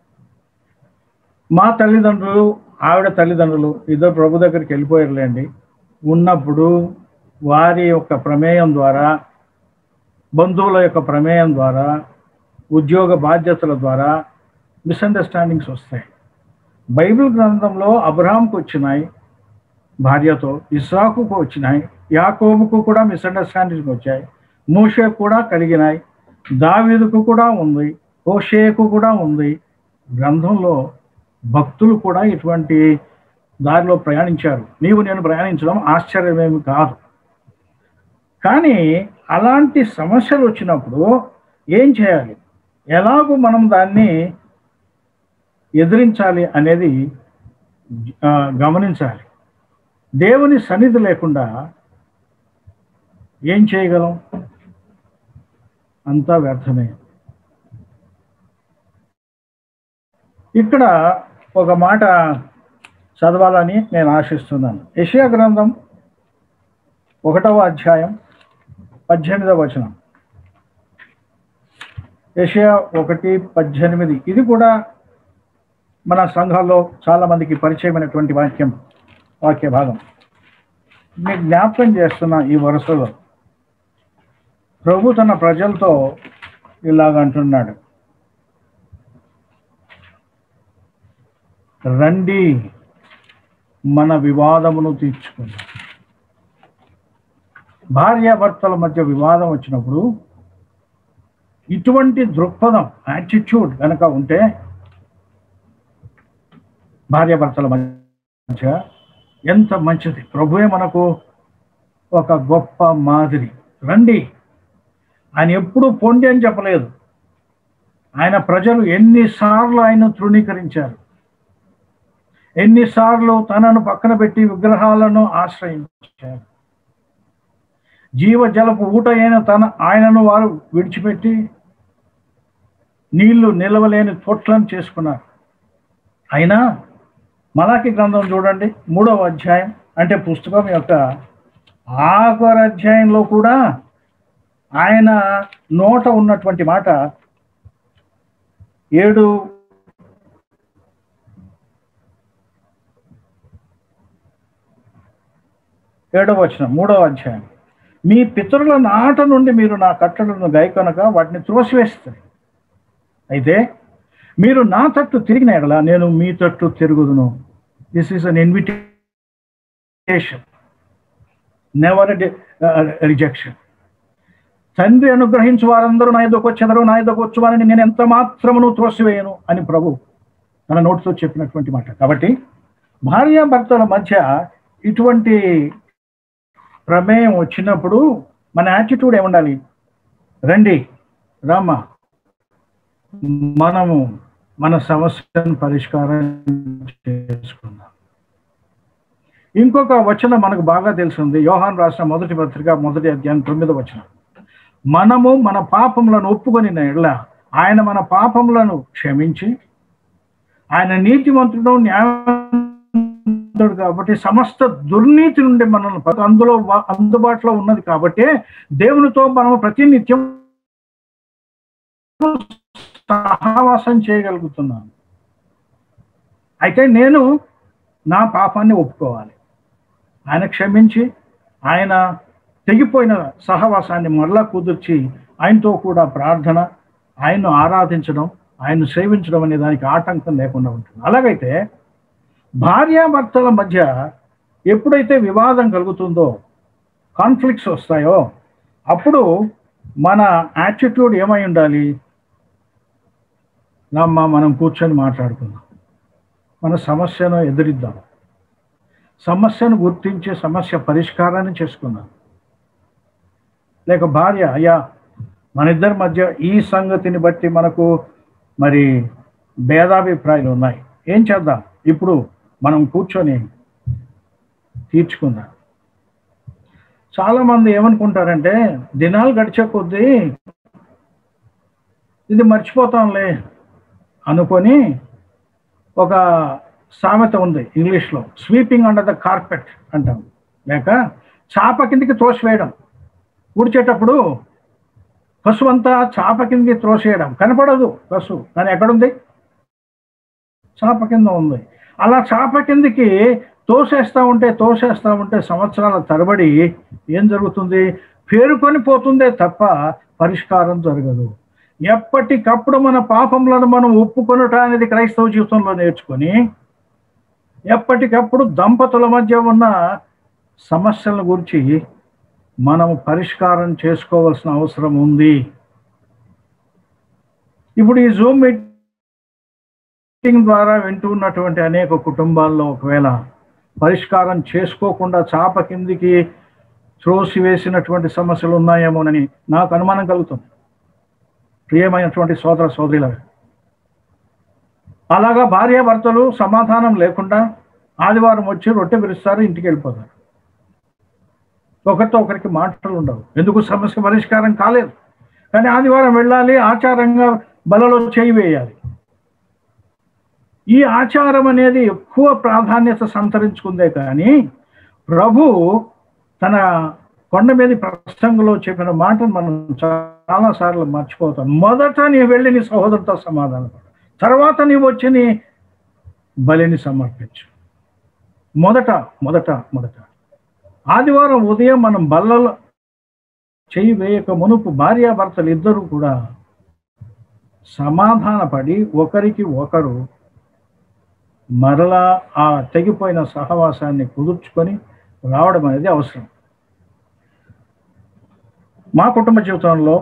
మా తల్లిదండ్రులు ఆవిడ తల్లిదండ్రులు ఇద్దరు ప్రభు దగ్గరికి వెళ్ళిపోయారులేండి ఉన్నప్పుడు వారి యొక్క ప్రమేయం ద్వారా బంధువుల యొక్క ప్రమేయం ద్వారా ఉద్యోగ బాధ్యతల ద్వారా మిస్అండర్స్టాండింగ్స్ వస్తాయి బైబిల్ గ్రంథంలో అబ్రహాంకు వచ్చినాయి భార్యతో ఇస్రాకుకు వచ్చినాయి యాకోబుకు కూడా మిస్అండర్స్టాండింగ్స్ వచ్చాయి మూషకు కూడా కలిగినాయి దావీదుకు కూడా ఉంది హోషేకు కూడా ఉంది గ్రంథంలో భక్తులు కూడా ఇటువంటి దారిలో ప్రయాణించారు నీవు నేను ప్రయాణించడం ఆశ్చర్యమేమి కాదు కానీ అలాంటి సమస్యలు వచ్చినప్పుడు ఏం చేయాలి ఎలాగూ మనం దాన్ని ఎదిరించాలి అనేది ఆ, గమనించాలి దేవుని సన్నిధి లేకుండా ఏం చేయగలం అంతా వ్యర్థమే ఇక్కడ ఒక మాట చదవాలని నేను ఆశిస్తున్నాను యెషయా గ్రంథం ఒకటవ అధ్యాయం పద్దెనిమిదవ వచనం యెషయా ఒకటి పద్దెనిమిది ఇది కూడా మన సంఘాల్లో చాలా మందికి పరిచయమైనటువంటి వాక్యం వాక్య భాగం మీకు జ్ఞాపకం చేస్తున్న ఈ వరుసలో ప్రభు తన ప్రజలతో ఇలాగ అంటున్నాడు రండి మన వివాదమును తీర్చుకుందాం భార్యాభర్తల మధ్య వివాదం వచ్చినప్పుడు ఇటువంటి దృక్పథం యాటిట్యూడ్ కనుక ఉంటే భార్యాభర్తల మధ్య ఎంత మంచిది ప్రభువే మనకు ఒక గొప్ప మాదిరి రండి ఆయన ఎప్పుడు పొండి అని చెప్పలేదు ఆయన ప్రజలు ఎన్నిసార్లు ఆయన తృణీకరించారు ఎన్నిసార్లు తనను పక్కన పెట్టి విగ్రహాలను ఆశ్రయించారు జీవజలపు ఊట అయిన తన ఆయనను వారు విడిచిపెట్టి నీళ్లు నిలవలేని తొట్లను చేసుకున్నారు అయినా మలాకి గ్రంథం చూడండి మూడవ అధ్యాయం అంటే పుస్తకం యొక్క ఆఖరి అధ్యాయంలో కూడా ఆయన నోట ఉన్నటువంటి మాట ఏడు ఏడవ వచనం మూడవ అధ్యాయం మీ పితరుల నాట నుండి మీరు నా కట్టడలను గాయకొనక వాటిని త్రోసివేస్తారు అయితే మీరు నా తట్టు తిరిగిన ఎడల నేను మీ తట్టు తిరుగుదును this is an invitation never rejection తండ్రి అనుగ్రహించు వారందరూ నా ఎదుకు వచ్చెదరు నా ఎదుకు వచ్చువారని నేను ఎంత మాత్రమును త్రోసివేయను అని ప్రభు తన నోటితో చెప్పినటువంటి మాట కాబట్టి భార్యాభర్తల మధ్య ఇటువంటి ప్రమేయం వచ్చినప్పుడు మన యాటిట్యూడ్ ఏముండాలి రండి రామ్మ మనము మన సమస్యను పరిష్కారం చేసుకుందాం ఇంకొక వచనం మనకు బాగా తెలిసింది యోహాన్ రాసిన మొదటి పత్రిక మొదటి అధ్యాయం తొమ్మిదో వచనం మనము మన పాపములను ఒప్పుకొని ఎడల ఆయన మన పాపములను క్షమించి ఆయన నీతిమంతుడు న్యాయవంతుడు కాబట్టి సమస్త దుర్నీతి నుండి మనల్ని ప- అందులో వా- అందుబాటులో ఉన్నది కాబట్టి దేవునితో మనము ప్రతినిత్యం సహవాసం చేయగలుగుతున్నాను అయితే నేను నా పాపాన్ని ఒప్పుకోవాలి ఆయన క్షమించి ఆయన తెగిపోయిన సహవాసాన్ని మరలా కుదిర్చి ఆయనతో కూడా ప్రార్థన ఆయన్ను ఆరాధించడం ఆయన్ను సేవించడం అనే దానికి ఆటంకం లేకుండా ఉంటుంది అలాగైతే భార్యాభర్తల మధ్య ఎప్పుడైతే వివాదం కలుగుతుందో కాన్ఫ్లిక్ట్స్ వస్తాయో అప్పుడు మన యాటిట్యూడ్ ఏమై ఉండాలి నమ్మ మనం కూర్చొని మాట్లాడుకుందాం మన సమస్యను ఎదురిద్దాం సమస్యను గుర్తించి సమస్య పరిష్కారాన్ని చేసుకుందాం లేక భార్య అయ్యా మన ఇద్దరి మధ్య ఈ సంగతిని బట్టి మనకు మరి భేదాభిప్రాయాలు ఉన్నాయి ఏం చేద్దాం ఇప్పుడు మనం కూర్చొని తీర్చుకుందాం చాలా మంది ఏమనుకుంటారంటే దినాలు గడిచే కొద్దీ ఇది మర్చిపోతాంలే అనుకొని ఒక సామెత ఉంది ఇంగ్లీష్లో స్వీపింగ్ అండర్ ద కార్పెట్ అంటాం లేక చాప కిందికి తోసివేయడం ఊడ్చేటప్పుడు పశువు అంతా చాప కిందికి త్రోసేయడం కనపడదు పశువు కానీ ఎక్కడుంది చాప కింద ఉంది అలా చాప కిందికి తోసేస్తా ఉంటే తోసేస్తా ఉంటే సంవత్సరాల తరబడి ఏం జరుగుతుంది పేరుకొని పోతుందే తప్ప పరిష్కారం జరగదు ఎప్పటికప్పుడు మన పాపములను మనం ఒప్పుకొనుట అనేది క్రైస్తవ జీవితంలో నేర్చుకొని ఎప్పటికప్పుడు దంపతుల మధ్య ఉన్న సమస్యల గురించి మనం పరిష్కారం చేసుకోవాల్సిన అవసరం ఉంది ఇప్పుడు ఈ జూమ్ మీటింగ్ ద్వారా వింటూ ఉన్నటువంటి అనేక కుటుంబాల్లో ఒకవేళ పరిష్కారం చేసుకోకుండా చాప కిందికి త్రోసి వేసినటువంటి సమస్యలు ఉన్నాయేమోనని నాకు అనుమానం కలుగుతుంది ప్రియమైనటువంటి సోదర సోదరుల అలాగా భార్యాభర్తలు సమాధానం లేకుండా ఆదివారం వచ్చి రొట్టె విరుస్తారు ఇంటికి వెళ్ళిపోతారు ఒకరితో ఒకరికి మాటలు ఉండవు ఎందుకు సమస్య పరిష్కారం కాలేదు కానీ ఆదివారం వెళ్ళాలి ఆచారంగా బలలో చేయి వేయాలి ఈ ఆచారం అనేది ఎక్కువ ప్రాధాన్యత సంతరించుకుందే కానీ ప్రభు తన కొండ మీద ప్రసంగంలో చెప్పిన మాటను మనం చాలా సార్లు మర్చిపోతాం మొదట నీ వెళ్ళి నీ సహోదరుతో సమాధానపడు తర్వాత నీవు వచ్చి నీ బలిని సమర్పించు మొదట మొదట మొదట ఆదివారం ఉదయం మనం బల్లలో చెయ్యి వేయక మునుపు భార్యాభర్తలు ఇద్దరు కూడా సమాధానపడి ఒకరికి ఒకరు మరలా ఆ తెగిపోయిన సహవాసాన్ని కుదుర్చుకొని రావడం అనేది అవసరం మా కుటుంబ జీవితంలో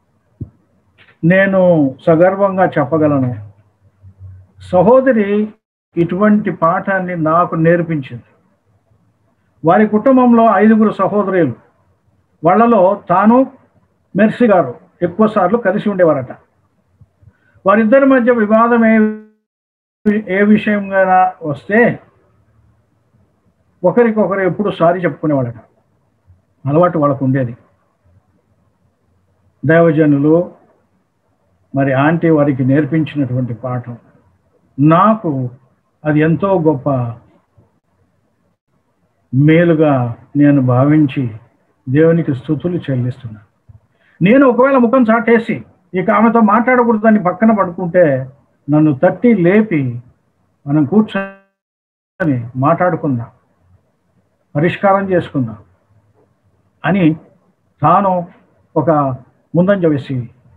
నేను సగర్వంగా చెప్పగలను సహోదరి ఇటువంటి పాఠాన్ని నాకు నేర్పించింది వారి కుటుంబంలో ఐదుగురు సహోదరులు వాళ్ళలో తాను మెర్సి గారు ఎక్కువ సార్లు కలిసి ఉండేవారట వారిద్దరి మధ్య వివాదం ఏ ఏ విషయంగా వస్తే ఒకరికొకరు ఎప్పుడు సారీ చెప్పుకునేవాళ్ళట అలవాటు వాళ్ళకు ఉండేది దైవజనులు మరి ఆంటీ వారికి నేర్పించినటువంటి పాఠం నాకు అది ఎంతో గొప్ప మేలుగా నేను భావించి దేవునికి స్థుతులు చెల్లిస్తున్నాను నేను ఒకవేళ ముఖం చాటేసి ఇక ఆమెతో మాట్లాడకూడదని పక్కన పడుకుంటే నన్ను తట్టి లేపి మనం కూర్చొని మాట్లాడుకుందాం పరిష్కారం చేసుకుందాం అని తాను ఒక ముందంజ వేసి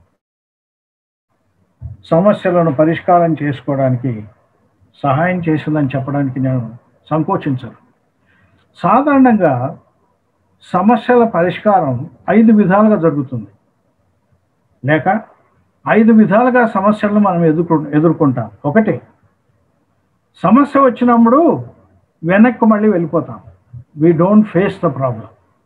సమస్యలను పరిష్కారం చేసుకోవడానికి సహాయం చేసిందని చెప్పడానికి నేను సంకోచించను సాధారణంగా సమస్యల పరిష్కారం ఐదు విధాలుగా జరుగుతుంది లేక ఐదు విధాలుగా సమస్యలను మనం ఎదుర్కొ ఎదుర్కొంటాం ఒకటి సమస్య వచ్చినప్పుడు వెనక్కి మళ్ళీ వెళ్ళిపోతాం we don't face the problem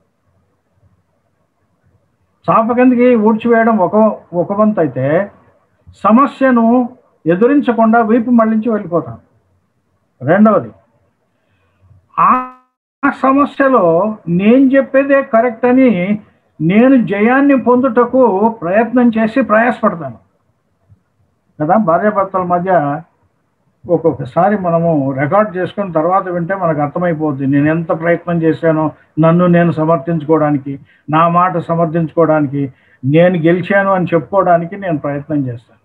చాప కిందకి ఊడ్చివేయడం ఒక ఒక వంతు అయితే సమస్యను ఎదురించకుండా వీపు మళ్ళించి వెళ్ళిపోతాం రెండవది ఆ సమస్యలో నేను చెప్పేదే కరెక్ట్ అని నేను జయాన్ని పొందుటకు ప్రయత్నం చేసి ప్రయాసపడతాను కదా భార్యాభర్తల మధ్య ఒక్కొక్కసారి మనము రికార్డ్ చేసుకుని తర్వాత వింటే మనకు అర్థమైపోద్ది నేను ఎంత ప్రయత్నం చేశానో నన్ను నేను సమర్థించుకోవడానికి నా మాట సమర్థించుకోవడానికి నేను గెలిచాను అని చెప్పుకోవడానికి నేను ప్రయత్నం చేస్తాను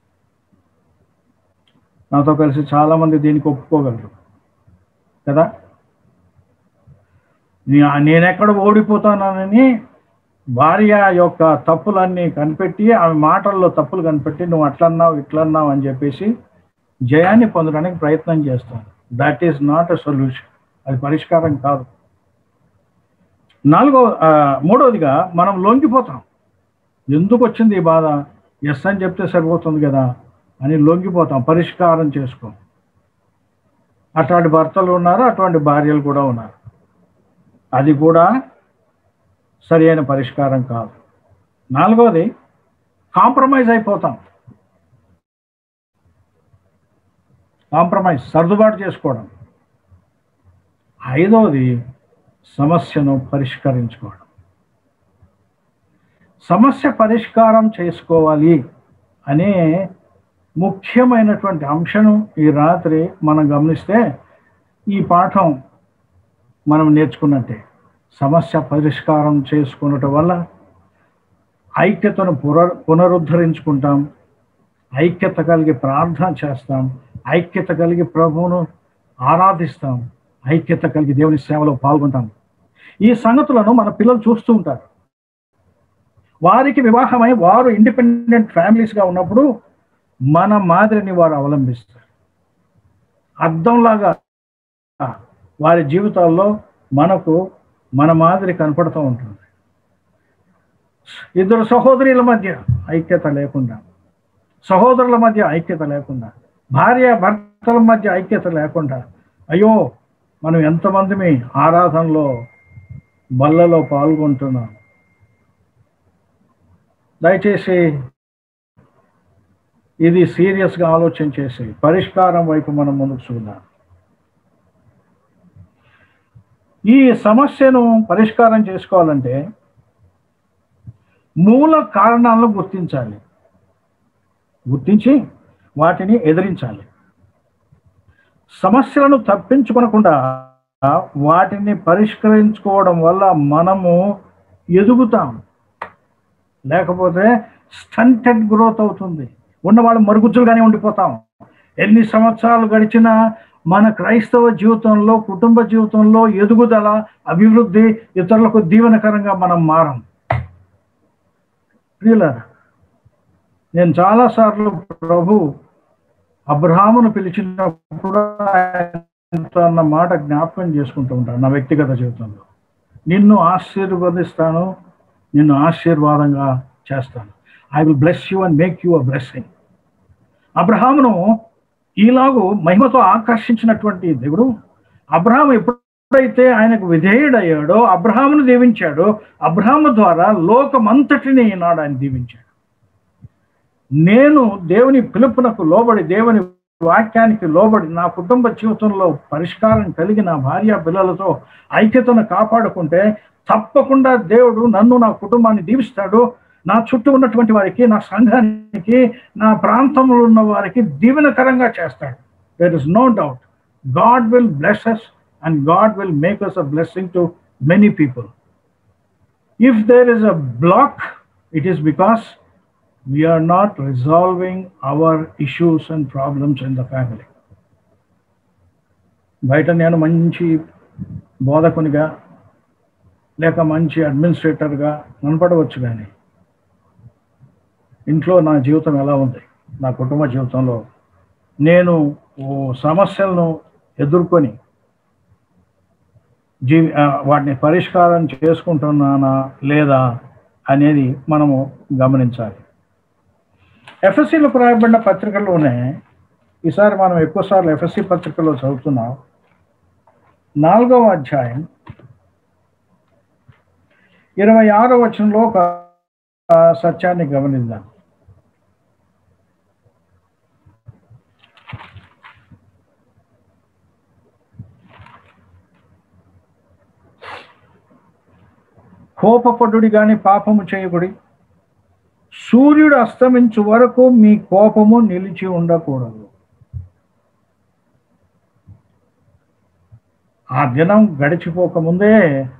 నాతో కలిసి చాలామంది దీనికి ఒప్పుకోగలరు కదా నే- నేనెక్కడ ఓడిపోతానని భార్య యొక్క తప్పులన్నీ కనిపెట్టి ఆమె మాటల్లో తప్పులు కనిపెట్టి నువ్వు అట్లన్నావు ఇట్లన్నావు అని చెప్పేసి జయాన్ని పొందడానికి ప్రయత్నం చేస్తాను that is not a solution అది పరిష్కారం కాదు నాలుగో ఆ, మూడవదిగా మనం లొంగిపోతాం ఎందుకు వచ్చింది ఈ బాధ ఎస్ అని చెప్తే సరిపోతుంది కదా అని లొంగిపోతాం పరిష్కారం చేసుకో అటువంటి భర్తలు ఉన్నారు అటువంటి భార్యలు కూడా ఉన్నారు అది కూడా సరి అయిన పరిష్కారం కాదు నాలుగవది కాంప్రమైజ్ అయిపోతాం కాంప్రమైజ్ సర్దుబాటు చేసుకోవడం ఐదవది సమస్యను పరిష్కరించుకోవడం సమస్య పరిష్కారం చేసుకోవాలి అనే ముఖ్యమైనటువంటి అంశం ఈ రాత్రి మనం గమనిస్తే ఈ పాఠం మనం నేర్చుకున్నట్టే సమస్య పరిష్కారం చేసుకున్నటం వల్ల ఐక్యతను పునర్ పునరుద్ధరించుకుంటాం ఐక్యత కలిగి ప్రార్థన చేస్తాం ఐక్యత కలిగి ప్రభువును ఆరాధిస్తాం ఐక్యత కలిగి దేవుని సేవలో పాల్గొంటాం ఈ సంగతులను మన పిల్లలు చూస్తూ ఉంటారు వారికి వివాహమై వారు ఇండిపెండెంట్ ఫ్యామిలీస్గా ఉన్నప్పుడు మన మాదిరిని వారు అవలంబిస్తారు అర్థంలాగా వారి జీవితాల్లో మనకు మన మాదిరి కనపడుతూ ఉంటుంది ఇద్దరు సహోదరుల మధ్య ఐక్యత లేకుండా సహోదరుల మధ్య ఐక్యత లేకుండా భార్య భర్తల మధ్య ఐక్యత లేకుండా అయ్యో మనం ఎంతమందిమి ఆరాధనలో బల్లలో పాల్గొంటున్నాం దయచేసి ఇది సీరియస్గా ఆలోచన చేసి పరిష్కారం వైపు మనం ముందుకు చూద్దాం ఈ సమస్యను పరిష్కారం చేసుకోవాలంటే మూల కారణాలను గుర్తించాలి గుర్తించి వాటిని ఎదిరించాలి సమస్యలను తప్పించుకొనకుండా వాటిని పరిష్కరించుకోవడం వల్ల మనము ఎదుగుతాం లేకపోతే స్టంటెడ్ గ్రోత్ అవుతుంది ఉన్నవాళ్ళు మరుగుజ్జులుగానే ఉండిపోతాం ఎన్ని సంవత్సరాలు గడిచినా మన క్రైస్తవ జీవితంలో కుటుంబ జీవితంలో ఎదుగుదల అభివృద్ధి ఇతరులకు దీవెనకరంగా మనం మారం ప్రియులారా నేను చాలాసార్లు ప్రభు అబ్రహామును పిలిచినప్పుడు ఆయనతో అన్న మాట జ్ఞాపకం చేసుకుంటూ ఉంటాను నా వ్యక్తిగత జీవితంలో నిన్ను ఆశీర్వదిస్తాను నిన్ను ఆశీర్వాదంగా చేస్తాను I will bless you and make you a blessing అబ్రహామును ఈలాగు మహిమతో ఆకర్షించినటువంటి దేవుడు అబ్రహాం ఎప్పుడైతే ఆయనకు విధేయుడయ్యాడో అబ్రహామును దీవించాడో అబ్రహాము ద్వారా లోకమంతటిని ఈనాడు ఆయన దీవించాడు నేను దేవుని పిలుపునకు లోబడి దేవుని వాక్యానికి లోబడి నా కుటుంబ జీవితంలో పరిష్కారం కలిగి నా భార్య పిల్లలతో ఐక్యతను కాపాడుకుంటే తప్పకుండా దేవుడు నన్ను నా కుటుంబాన్ని దీవిస్తాడు నా చుట్టూ ఉన్నటువంటి వారికి నా సంఘానికి నా ప్రాంతంలో ఉన్న వారికి దీవెనకరంగా చేస్తాడు there is no doubt God will bless us and God will make us a blessing to many people if there is a block it is because we are not resolving our issues and problems in the family. బయట నేను మంచి బోధకునిగా లేక మంచి అడ్మినిస్ట్రేటర్గా కనపడవచ్చు కానీ ఇంట్లో నా జీవితం ఎలా ఉంది నా కుటుంబ జీవితంలో నేను ఓ సమస్యలను ఎదుర్కొని జీవి ఆ, వాటిని పరిష్కారం చేసుకుంటున్నానా లేదా అనేది మనము గమనించాలి ఎఫ్ఎస్సిలో రాయబడిన పత్రికల్లోనే ఈసారి మనం ఎక్కువసార్లు ఎఫ్ఎస్సి పత్రికలో చదువుతున్నాం నాలుగవ అధ్యాయం ఇరవై ఆరో వచనంలో ఒక సత్యాన్ని గమనిద్దాం కోపపడుడి గాని పాపము చేయకుడి సూర్యుడు అస్తమించు వరకు మీ కోపము నిలిచి ఉండకూడదు ఆ దినం గడిచిపోకముందే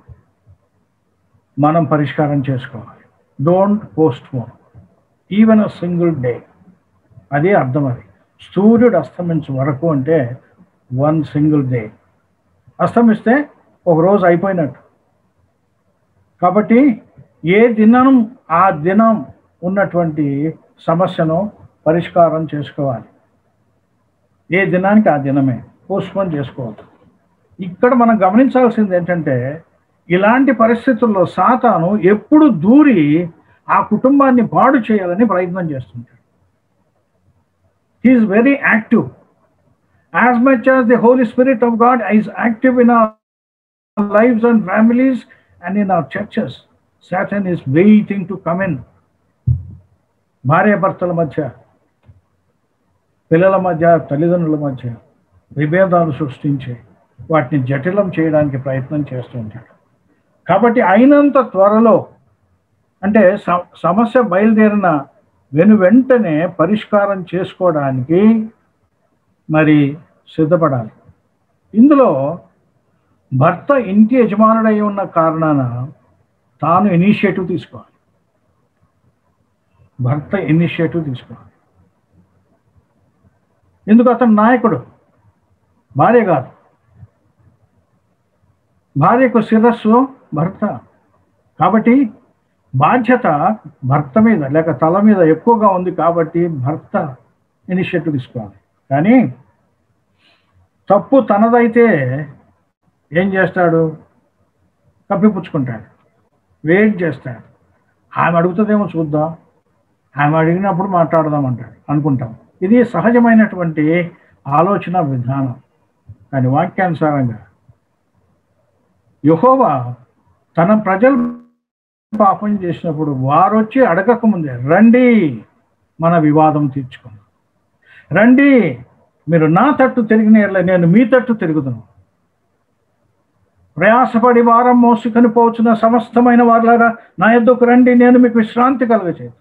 మనం పరిష్కారం చేసుకోవాలి don't postpone even a single day అదే అర్థం అది సూర్యుడు అస్తమించు వరకు అంటే వన్ సింగిల్ డే అస్తమిస్తే ఒక రోజు అయిపోయినట్టు కాబట్టి ఏ దినం ఆ దినం ఉన్నటువంటి సమస్యను పరిష్కారం చేసుకోవాలి ఏ దినానికి ఆ దినమే పోస్ట్పోన్ చేసుకోవద్దు ఇక్కడ మనం గమనించాల్సింది ఏంటంటే ఇలాంటి పరిస్థితుల్లో సాతాను ఎప్పుడు దూరి ఆ కుటుంబాన్ని పాడు చేయాలని ప్రయత్నం చేస్తుంటాడు he is very active as much as the Holy Spirit of God is active in our lives and families and in our churches. Satan is waiting to come in. భార్యాభర్తల మధ్య పిల్లల మధ్య తల్లిదండ్రుల మధ్య విభేదాలు సృష్టించి వాటిని జటిలం చేయడానికి ప్రయత్నం చేస్తూ ఉంటాడు కాబట్టి అయినంత త్వరలో అంటే స- సమస్య బయలుదేరిన వెను వెంటనే పరిష్కారం చేసుకోవడానికి మరి సిద్ధపడాలి ఇందులో భర్త ఇంటి యజమానుడై ఉన్న కారణాన తాను ఇనిషియేటివ్ తీసుకోవాలి భర్త ఇనిషియేటివ్ తీసుకోవాలి ఎందుకు అతను నాయకుడు భార్య కాదు భార్యకు శిరస్సు భర్త కాబట్టి బాధ్యత భర్త మీద లేక తల మీద ఎక్కువగా ఉంది కాబట్టి భర్త ఇనిషియేటివ్ తీసుకోవాలి కానీ తప్పు తనదైతే ఏం చేస్తాడు కప్పిపుచ్చుకుంటాడు వెయిట్ చేస్తాడు ఆమె అడుగుతుందేమో చూద్దాం ఆమె అడిగినప్పుడు మాట్లాడదాం అంటాడు అనుకుంటాం ఇది సహజమైనటువంటి ఆలోచన విధానం కానీ వాక్యానుసారంగా యహోవా తన ప్రజలు పాపం చేసినప్పుడు వారు వచ్చి అడగక ముందే రండి మన వివాదం తీర్చుకుందాం రండి మీరు నా తట్టు తిరిగిన నేను మీ తట్టు తిరుగుతున్నాను ప్రయాసపడి వారం మోసుకొని పోచున్న సమస్తమైన వారులారా నా ఎద్దుకు రండి నేను మీకు విశ్రాంతి కలుగచేస్తున్నాను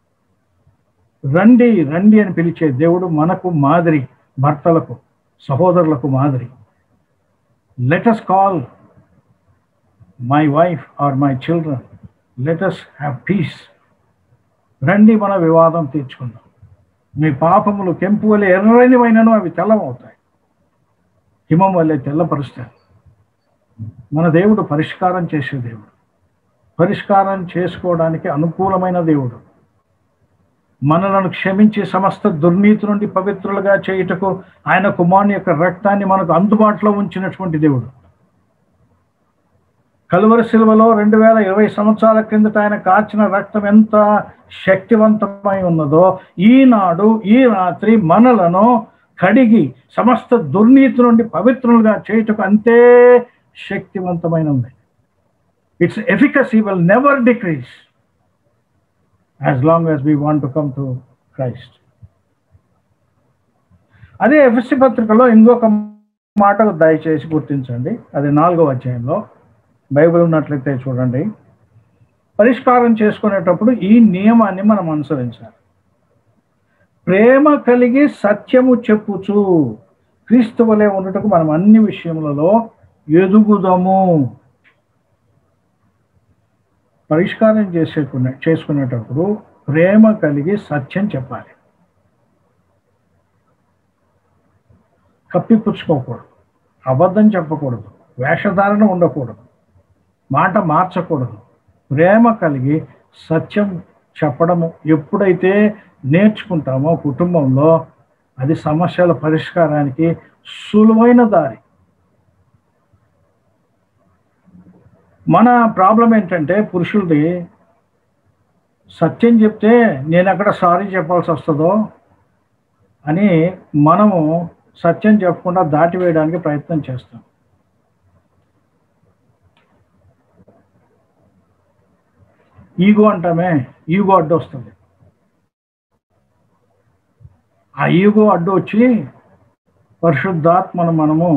రండి రండి అని పిలిచే దేవుడు మనకు మాదిరి భర్తలకు సహోదరులకు మాదిరి let us call my wife or my children let us have peace రండి మన వివాదం తీర్చుకుందాం మీ పాపములు కెంపు వలె ఎర్రనివైనను అవి తెల్లమవుతాయి హిమం వల్లే తెల్లపరుస్తాయి మన దేవుడు పరిష్కారం చేసే దేవుడు పరిష్కారం చేసుకోవడానికి అనుకూలమైన దేవుడు మనలను క్షమించి సమస్త దుర్నీతి నుండి పవిత్రులుగా చేయుటకు ఆయన కుమారుని యొక్క రక్తాన్ని మనకు అందుబాటులో ఉంచినటువంటి దేవుడు కలువరి శిలువలో రెండు వేల ఇరవై సంవత్సరాల క్రిందట ఆయన కాచిన రక్తం ఎంత శక్తివంతమై ఉన్నదో ఈనాడు ఈ రాత్రి మనలను కడిగి సమస్త దుర్నీతి నుండి పవిత్రులుగా చేయుటకు అంతే శక్తివంతమైన ఉంది its efficacy will never decrease as long as we want to come to Christ అదే ఎఫ్ఎస్సి పత్రికలో ఇంకొక మాట దయచేసి గుర్తించండి అది నాలుగో అధ్యాయంలో బైబిల్ ఉన్నట్లయితే చూడండి పరిష్కారం చేసుకునేటప్పుడు ఈ నియమాన్ని మనం అనుసరించాలి ప్రేమ కలిగి సత్యము చెప్పుచు క్రీస్తు వలె ఉండటకు మనం అన్ని విషయములలో ఎదుగుదాము పరిష్కారం చేసేకునే చేసుకునేటప్పుడు ప్రేమ కలిగి సత్యం చెప్పాలి కప్పిపుచ్చుకోకూడదు అబద్ధం చెప్పకూడదు వేషధారణ ఉండకూడదు మాట మార్చకూడదు ప్రేమ కలిగి సత్యం చెప్పడము ఎప్పుడైతే నేర్చుకుంటామో కుటుంబంలో అది సమస్యల పరిష్కారానికి సులువైన దారి మన ప్రాబ్లం ఏంటంటే పురుషులది సత్యం చెప్తే నేను ఎక్కడ సారీ చెప్పాల్సి వస్తుందో అని మనము సత్యం చెప్పకుండా దాటివేయడానికి ప్రయత్నం చేస్తాం ఈగో అంటామే ఈగో అడ్డు వస్తుంది ఆ ఈగో అడ్డు వచ్చి పరిశుద్ధాత్మను మనము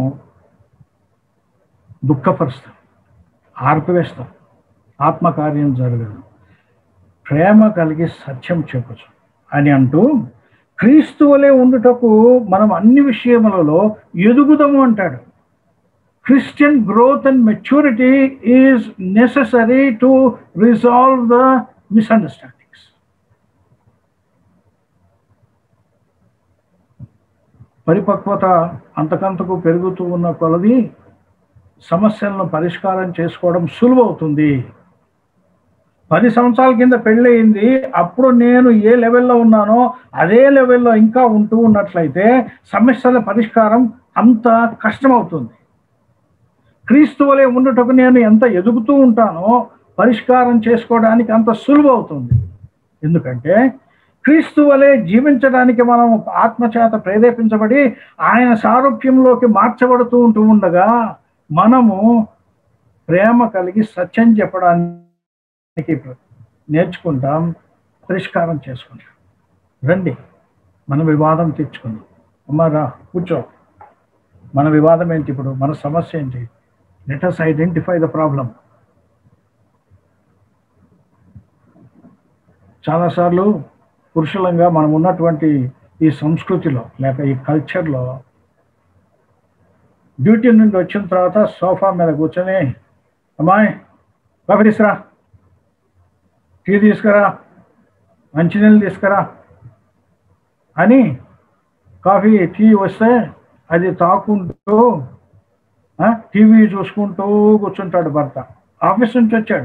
దుఃఖపరుస్తాం ఆర్పివేస్తాం ఆత్మకార్యం జరగదు ప్రేమ కలిగి సత్యం చెప్పచ్చు అని అంటూ క్రీస్తు వలె ఉండుటకు మనం అన్ని విషయములలో ఎదుగుదాము అంటాడు Christian growth and maturity is necessary to resolve the misunderstandings పరిపక్వత అంతకంతకు పెరుగుతూ ఉన్న కొలది సమస్యలను పరిష్కారం చేసుకోవడం సులువవుతుంది పది సంవత్సరాల కింద పెళ్ళయింది అప్పుడు నేను ఏ లెవెల్లో ఉన్నానో అదే లెవెల్లో ఇంకా ఉంటూ ఉన్నట్లయితే సమస్యల పరిష్కారం అంత కష్టమవుతుంది క్రీస్తు వలె ఉండుటకు నేను ఎంత ఎదుగుతూ ఉంటానో పరిష్కారం చేసుకోవడానికి అంత సులువు అవుతుంది ఎందుకంటే క్రీస్తు వలె జీవించడానికి మనం ఆత్మచేత ప్రేరేపించబడి ఆయన సారూప్యంలోకి మార్చబడుతూ ఉంటూ ఉండగా మనము ప్రేమ కలిగి సత్యం చెప్పడానికి నేర్చుకుంటాం పరిష్కారం చేసుకుంటాం రండి మన వివాదం తెచ్చుకుందాం అమ్మ రా కూర్చో మన వివాదం ఏంటి ఇప్పుడు మన సమస్య ఏంటి let us identify the problem చాలాసార్లు పురుషులంగా మనం ఉన్నటువంటి ఈ సంస్కృతిలో లేక ఈ కల్చర్లో డ్యూటీ నుండి వచ్చిన తర్వాత సోఫా మీద కూర్చొని అమ్మాయి కాఫీ తీసుకురా టీ తీసుకురా మంచినీళ్ళు తీసుకురా అని కాఫీ టీ వస్తే అది తాకుంటూ ఆ, టీవీ చూసుకుంటూ కూర్చుంటాడు భర్త ఆఫీస్ నుంచి వచ్చాడు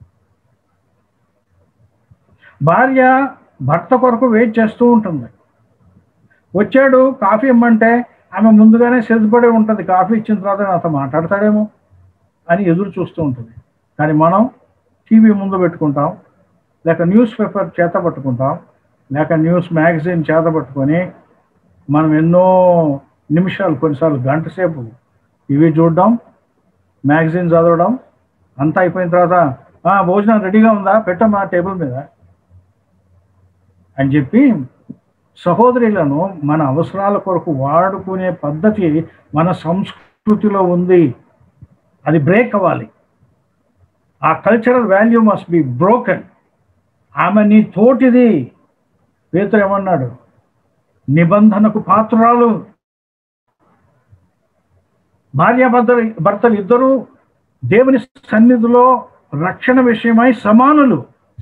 భార్య భర్త కొరకు వెయిట్ చేస్తూ ఉంటుంది వచ్చాడు కాఫీ ఇమ్మంటే ఆమె ముందుగానే సిద్ధపడి ఉంటుంది కాఫీ ఇచ్చిన తర్వాత నాతో మాట్లాడతాడేమో అని ఎదురు చూస్తూ ఉంటుంది కానీ మనం టీవీ ముందు పెట్టుకుంటాం లేక న్యూస్ పేపర్ చేత పట్టుకుంటాం లేక న్యూస్ మ్యాగజైన్ చేత పట్టుకొని మనం ఎన్నో నిమిషాలు కొన్నిసార్లు గంట సేపు టీవీ చూడడం మ్యాగజైన్ చదవడం అంతా అయిపోయిన తర్వాత "ఆ, భోజనం రెడీగా ఉందా పెట్టమ్మా టేబుల్ మీద అని చెప్పి సహోదరులను మన అవసరాల కొరకు వాడుకునే పద్ధతి మన సంస్కృతిలో ఉంది అది బ్రేక్ అవ్వాలి ఆ cultural value must be broken ఆమె నీ తోటిది పేతురు ఏమన్నాడు నిబంధనకు పాత్రురాలు భార్య భర్తలు భర్తలు ఇద్దరు దేవుని సన్నిధిలో రక్షణ విషయమై సమానులు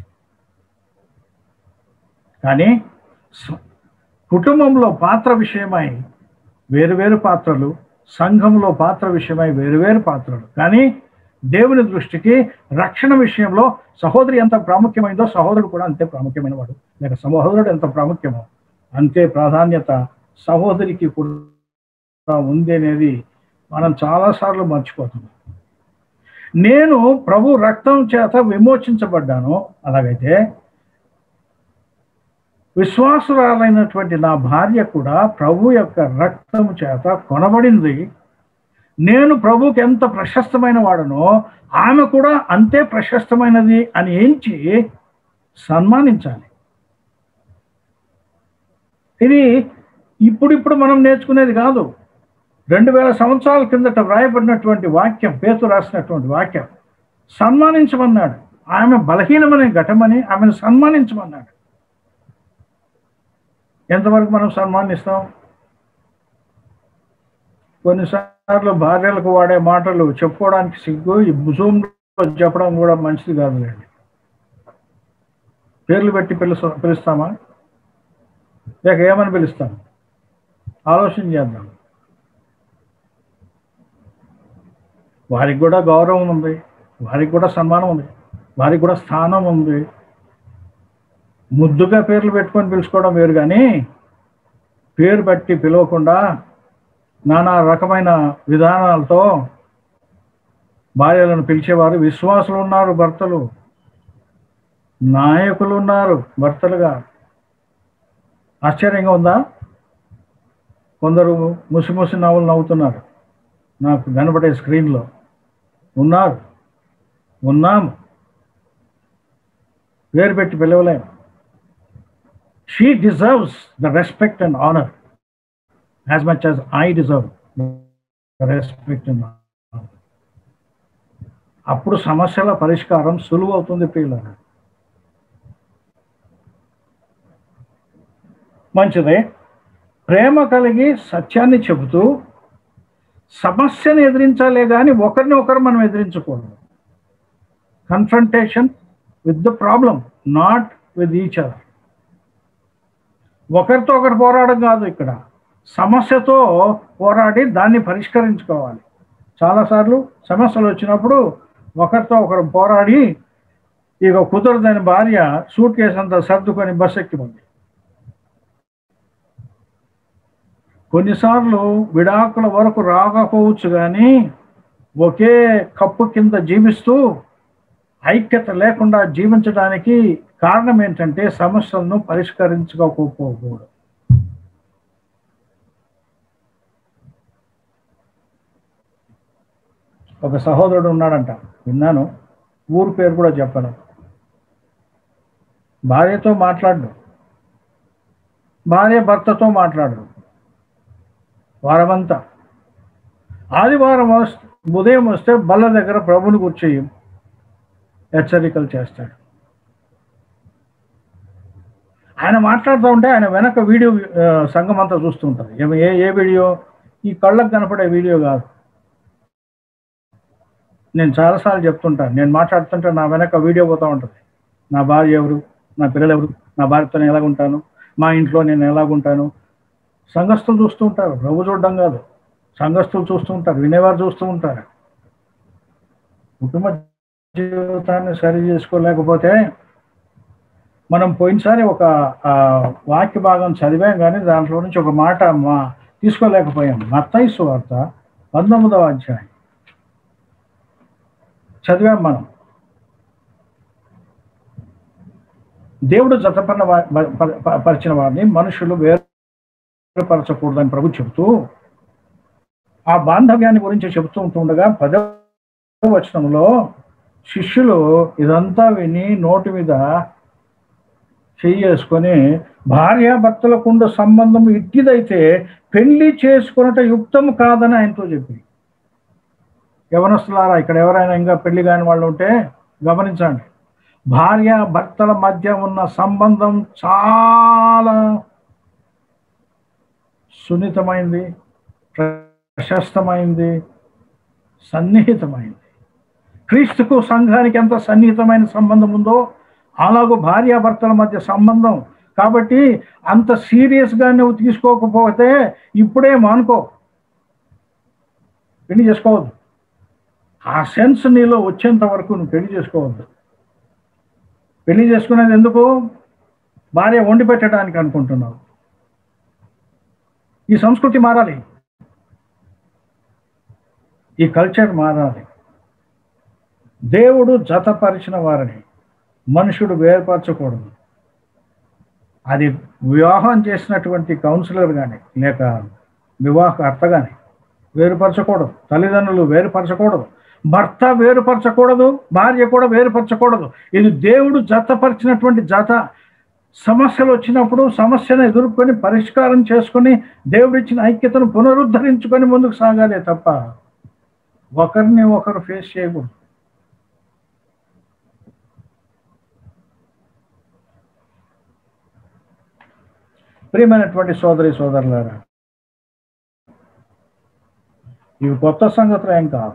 కానీ స- కుటుంబంలో పాత్ర విషయమై వేరువేరు పాత్రలు సంఘంలో పాత్ర విషయమై వేరువేరు పాత్రలు కానీ దేవుని దృష్టికి రక్షణ విషయంలో సహోదరి ఎంత ప్రాముఖ్యమైందో సహోదరుడు కూడా అంతే ప్రాముఖ్యమైన వాడు లేక సహోదరుడు ఎంత ప్రాముఖ్యమో అంతే ప్రాధాన్యత సహోదరికి కూడా ఉంది అనేది మనం చాలాసార్లు మర్చిపోతున్నాం నేను ప్రభు రక్తం చేత విమోచించబడ్డాను అలాగైతే విశ్వాసురాలైనటువంటి నా భార్య కూడా ప్రభు యొక్క రక్తము చేత కొనబడింది నేను ప్రభుకి ఎంత ప్రశస్తమైన వాడనో ఆమె కూడా అంతే ప్రశస్తమైనది అని ఎంచి సన్మానించాలి ఇది ఇప్పుడిప్పుడు మనం నేర్చుకునేది కాదు రెండు వేల సంవత్సరాల కిందట వ్రాయబడినటువంటి వాక్యం పేతు రాసినటువంటి వాక్యం సన్మానించమన్నాడు ఆమె బలహీనమనే ఘటమని ఆమెను సన్మానించమన్నాడు ఎంతవరకు మనం సన్మానిస్తాం కొన్నిసార్లు భార్యలకు వాడే మాటలు చెప్పుకోవడానికి సిగ్గు ఈ జూమ్లో చెప్పడం కూడా మంచిది కాదులేండి పేర్లు పెట్టి పిలుస్తా పిలుస్తామా లేక ఏమని పిలుస్తాం ఆలోచన చేద్దాం వారికి కూడా గౌరవం ఉంది వారికి కూడా సన్మానం ఉంది వారికి కూడా స్థానం ఉంది ముద్దుగా పేర్లు పెట్టుకొని పిలుచుకోవడం వేరు కానీ పేరు పెట్టి పిలవకుండా నానా రకమైన విధానాలతో భార్యలను పిలిచేవారు విశ్వాసులు ఉన్నారు భర్తలు నాయకులు ఉన్నారు భర్తలుగా ఆశ్చర్యంగా ఉందా కొందరు ముసి ముసి నవ్వులు నవ్వుతున్నారు నాకు కనబడే స్క్రీన్లో ఉన్నారు ఉన్నాము పేరు పెట్టి పిలవలేము she deserves the respect and honour as much as I deserve respect and అప్పుడు సమస్యల పరిష్కారం సులువు అవుతుంది పిల్లలు మంచిదే ప్రేమ కలిగి సత్యాన్ని చెబుతూ సమస్యను ఎదిరించాలే కానీ ఒకరిని ఒకరు మనం ఎదిరించకూడదు confrontation with the problem not with each other ఒకరితో ఒకరు పోరాడడం కాదు ఇక్కడ సమస్యతో పోరాడి దాన్ని పరిష్కరించుకోవాలి చాలాసార్లు సమస్యలు వచ్చినప్పుడు ఒకరితో ఒకరు పోరాడి ఇక కుదరదని భార్య సూట్ కేసు అంతా సర్దుకొని బస్ ఎక్కిపోంది కొన్నిసార్లు విడాకుల వరకు రాకపోవచ్చు కానీ ఒకే కప్పు కింద జీవిస్తూ ఐక్యత లేకుండా జీవించడానికి కారణం ఏంటంటే సమస్యలను పరిష్కరించుకోకపోకూడదు ఒక సహోదరుడు ఉన్నాడంట విన్నాను ఊరు పేరు కూడా చెప్పను భార్యతో మాట్లాడు భార్య భర్తతో మాట్లాడు వారమంతా ఆదివారం వస్- ఉదయం వస్తే బల్ల దగ్గర ప్రభుని కూర్చొని హెచ్చరికలు చేస్తాడు ఆయన మాట్లాడుతూ ఉంటే ఆయన వెనక వీడియో ఆ, సంఘం అంతా చూస్తూ ఉంటుంది ఏమి- ఏ ఏ వీడియో ఈ కళ్ళకు కనపడే వీడియో కాదు నేను చాలాసార్లు చెప్తుంటాను నేను మాట్లాడుతుంటే నా వెనక వీడియో పోతూ ఉంటుంది నా భార్య ఎవరు నా పిల్లలు ఎవరు నా భార్యతో నేను ఎలాగుంటాను మా ఇంట్లో నేను ఎలాగుంటాను సంఘస్థులు చూస్తూ ఉంటారు ప్రభు చూడడం కాదు సంఘస్థులు చూస్తూ ఉంటారు వినేవారు చూస్తూ ఉంటారు కుటుంబ జీవితాన్ని సరి చేసుకోలేకపోతే మనం పోయినసారి ఒక ఆ, వాక్య భాగం చదివాం కానీ దాంట్లో నుంచి ఒక మాట మా తీసుకోలేకపోయాం మత్తయి వార్త పంతొమ్మిదవ అధ్యాయం చదివాం మనం దేవుడు జతపడిన వా- ప- ప- ప- పరిచిన వారిని మనుషులు వేరుపరచకూడదని ప్రభు చెబుతూ ఆ బాంధవ్యాన్ని గురించి చెబుతూ ఉంటుండగా పదవ వచనంలో శిష్యులు ఇదంతా విని నోటి మీద చేసుకొని భార్యాభర్తలకుండు సంబంధం ఇట్టిదైతే పెళ్లి చేసుకున్నట యుక్తం కాదని ఆయనతో చెప్పి యవనస్తులారా ఇక్కడ ఎవరైనా ఇంకా పెళ్లి కాని వాళ్ళు ఉంటే గమనించండి భార్య భర్తల మధ్య ఉన్న సంబంధం చాలా సున్నితమైంది ప్రశస్తమైంది సన్నిహితమైంది క్రీస్తుకు సంఘానికి ఎంత సన్నిహితమైన సంబంధం ఉందో అలాగూ భార్యాభర్తల మధ్య సంబంధం కాబట్టి అంత సీరియస్గా నువ్వు తీసుకోకపోతే ఇప్పుడే మానుకో పెళ్లి చేసుకోవద్దు ఆ సెన్స్ నీలో వచ్చేంత వరకు నువ్వు పెళ్లి చేసుకోవద్దు పెళ్లి చేసుకునేది ఎందుకు భార్య వండి పెట్టడానికి అనుకుంటున్నావు ఈ సంస్కృతి మారాలి ఈ కల్చర్ మారాలి దేవుడు జతపరిచిన వారిని మనుషుడు వేరుపరచకూడదు అది వివాహం చేసినటువంటి కౌన్సిలర్ కానీ లేక వివాహకర్త కానీ వేరుపరచకూడదు తల్లిదండ్రులు వేరుపరచకూడదు భర్త వేరుపరచకూడదు భార్య కూడా వేరుపరచకూడదు ఇది దేవుడు జతపరిచినటువంటి జత సమస్యలు వచ్చినప్పుడు సమస్యను ఎదుర్కొని పరిష్కారం చేసుకొని దేవుడిచ్చిన ఐక్యతను పునరుద్ధరించుకొని ముందుకు సాగాలే తప్ప ఒకరిని ఒకరు ఫేస్ చేయకూడదు ప్రియమైనటువంటి సోదరి సోదరులారా ఇవి కొత్త సంగతులు ఏం కాదు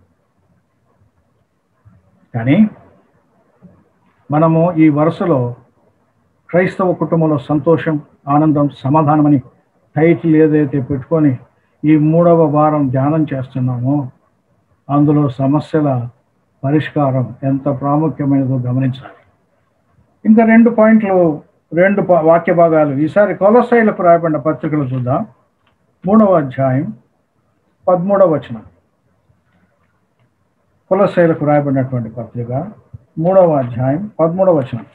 కానీ మనము ఈ వరుసలో క్రైస్తవ కుటుంబంలో సంతోషం ఆనందం సమాధానమని టైటిల్ ఏదైతే పెట్టుకొని ఈ మూడవ వారం ధ్యానం చేస్తున్నామో అందులో సమస్యల పరిష్కారం ఎంత ప్రాముఖ్యమైనదో గమనించాలి ఇంకా రెండు పాయింట్లు రెండు పా- వాక్య భాగాలు ఈసారి కొలసైలకు రాయబడిన పత్రికలు చూద్దాం మూడవ అధ్యాయం పదమూడవ వచనం కులశైలకు రాయబడినటువంటి పత్రిక మూడవ అధ్యాయం పదమూడవ వచనం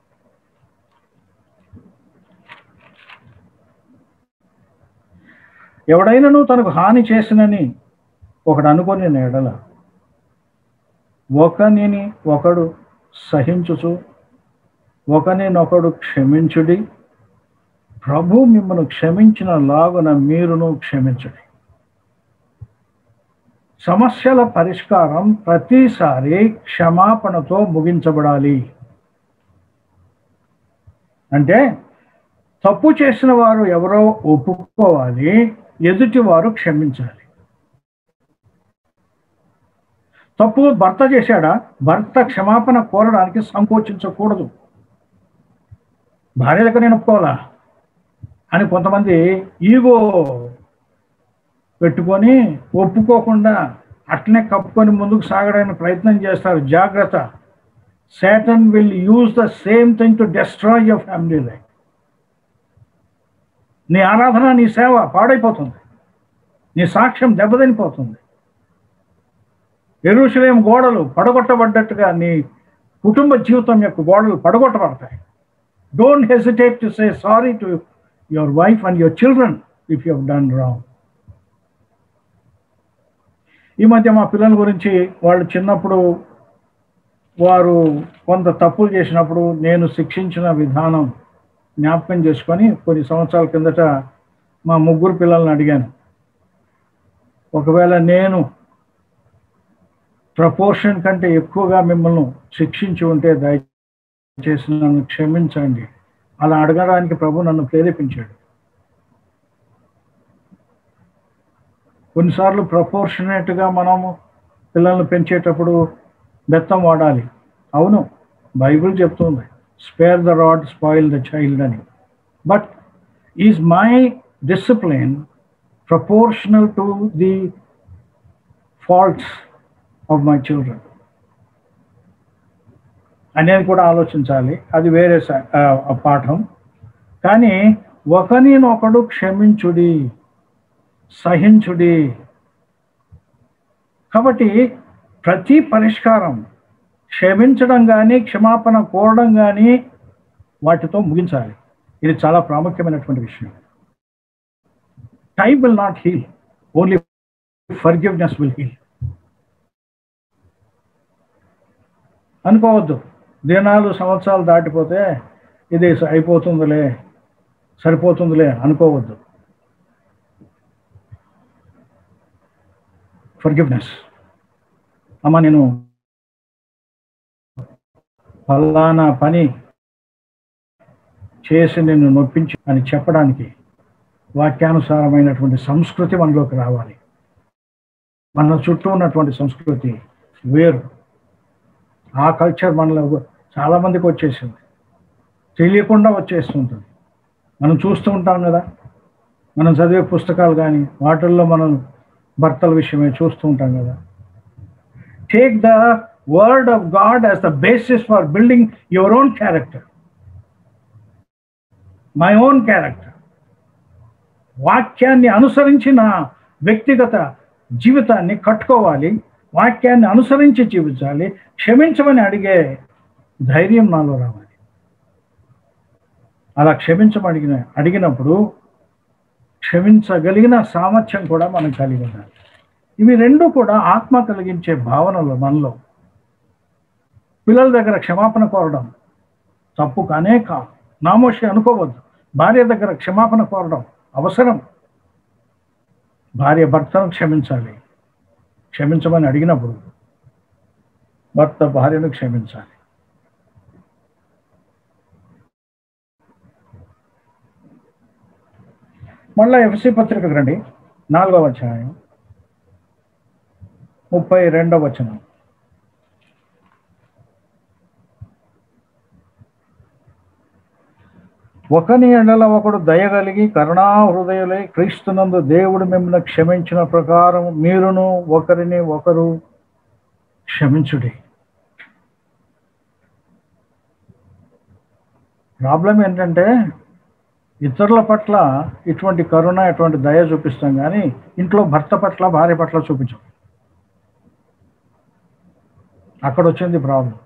ఎవడైనను తనకు హాని చేసినని ఒకడు అనుకొని ఎడల ఒకనిని ఒకడు సహించుచు ఒకనినొకడు క్షమించుడి ప్రభు మిమ్మల్ని క్షమించిన లాగున మీరును క్షమించుడి సమస్యల పరిష్కారం ప్రతిసారి క్షమాపణతో ముగించబడాలి అంటే తప్పు చేసిన వారు ఎవరో ఒప్పుకోవాలి ఎదుటి వారు క్షమించాలి తప్పు భర్త చేశాడా భర్త క్షమాపణ కోరడానికి సంకోచించకూడదు భార్య దగ్గర నేను ఒప్పుకోవాలా అని కొంతమంది ఈగో పెట్టుకొని ఒప్పుకోకుండా అట్లనే కప్పుకొని ముందుకు సాగడానికి ప్రయత్నం చేస్తారు జాగ్రత్త Satan will use the same thing to destroy your family life. నీ ఆరాధన నీ సేవ పాడైపోతుంది నీ సాక్ష్యం దెబ్బతినిపోతుంది ఎరుషలేం గోడలు పడగొట్టబడ్డట్టుగా నీ కుటుంబ జీవితం యొక్క గోడలు పడగొట్టబడతాయి don't hesitate to say sorry to your wife and your children if you done wrong ఈ మధ్య మా పిల్లల గురించి వాళ్ళు చిన్నప్పుడు వారు కొంత తప్పులు చేసినప్పుడు నేను శిక్షించిన విధానం జ్ఞాపకం చేసుకొని కొన్ని సంవత్సరాల కిందట మా ముగ్గురు పిల్లల్ని అడిగాను ఒకవేళ నేను ప్రపోర్షన్ కంటే ఎక్కువగా మిమ్మల్ని శిక్షించి ఉంటే దయచేసి నన్ను క్షమించండి అలా అడగడానికి ప్రభు నన్ను ప్రేరేపించాడు కొన్నిసార్లు ప్రపోర్షనేట్గా మనము పిల్లల్ని పెంచేటప్పుడు బెత్తం వాడాలి అవును బైబిల్ చెప్తుంది spare the rod spoil the child అని but is my discipline proportional to the faults of my children అనేది కూడా ఆలోచించాలి అది వేరే స- ఆ, పాఠం కానీ ఒకరినొకడు క్షమించుడి సహించుడి కాబట్టి ప్రతి పరిష్కారం క్షమించడం కానీ క్షమాపణ కోరడం కానీ వాటితో ముగించాలి ఇది చాలా ప్రాముఖ్యమైనటువంటి విషయం time will not heal only forgiveness will heal అనుకోవద్దు దినాలు సంవత్సరాలు దాటిపోతే ఇది అయిపోతుందిలే సరిపోతుందిలే అనుకోవద్దు ఫర్గివ్నెస్ అమ్మ నేను ఫలానా పని చేసి నిన్ను నొప్పించి అని చెప్పడానికి వాక్యానుసారమైనటువంటి సంస్కృతి మనలోకి రావాలి మన చుట్టూ ఉన్నటువంటి సంస్కృతి వేరు ఆ కల్చర్ మనలో చాలా మందికి వచ్చేసింది తెలియకుండా వచ్చేస్తుంటుంది మనం చూస్తూ ఉంటాం కదా మనం చదివే పుస్తకాలు కానీ వాటిల్లో మనం భర్తల విషయమే చూస్తూ ఉంటాం కదా take the word of God as the basis for building your own character my own character వాక్యాన్ని అనుసరించి నా వ్యక్తిగత జీవితాన్ని కట్టుకోవాలి వాక్యాన్ని అనుసరించి జీవించాలి క్షమించమని అడిగే ధైర్యం నాలో రావాలి అలా క్షమించమడిగిన అడిగినప్పుడు క్షమించగలిగిన సామర్థ్యం కూడా మనం కలిగి ఉండాలి ఇవి రెండు కూడా ఆత్మ కలిగించే భావనలు మనలో పిల్లల దగ్గర క్షమాపణ కోరడం తప్పు కానే కా నామోషి అనుకోవద్దు భార్య దగ్గర క్షమాపణ కోరడం అవసరం భార్య భర్తను క్షమించాలి క్షమించమని అడిగినప్పుడు భర్త భార్యను క్షమించాలి మళ్ళా ఎఫ్సి పత్రికకు రండి నాలుగవ అధ్యాయం ముప్పై రెండవ వచనం ఒకని ఎడల ఒకడు దయగలిగి కరుణా హృదయులై క్రీస్తునందు దేవుడు మిమ్మల్ని క్షమించిన ప్రకారం మీరును ఒకరిని ఒకరు క్షమించుడి ప్రాబ్లం ఏంటంటే ఇతరుల పట్ల ఇటువంటి కరుణ ఇటువంటి దయ చూపిస్తాం కానీ ఇంట్లో భర్త పట్ల భార్య పట్ల చూపించం అక్కడ వచ్చింది ప్రాబ్లం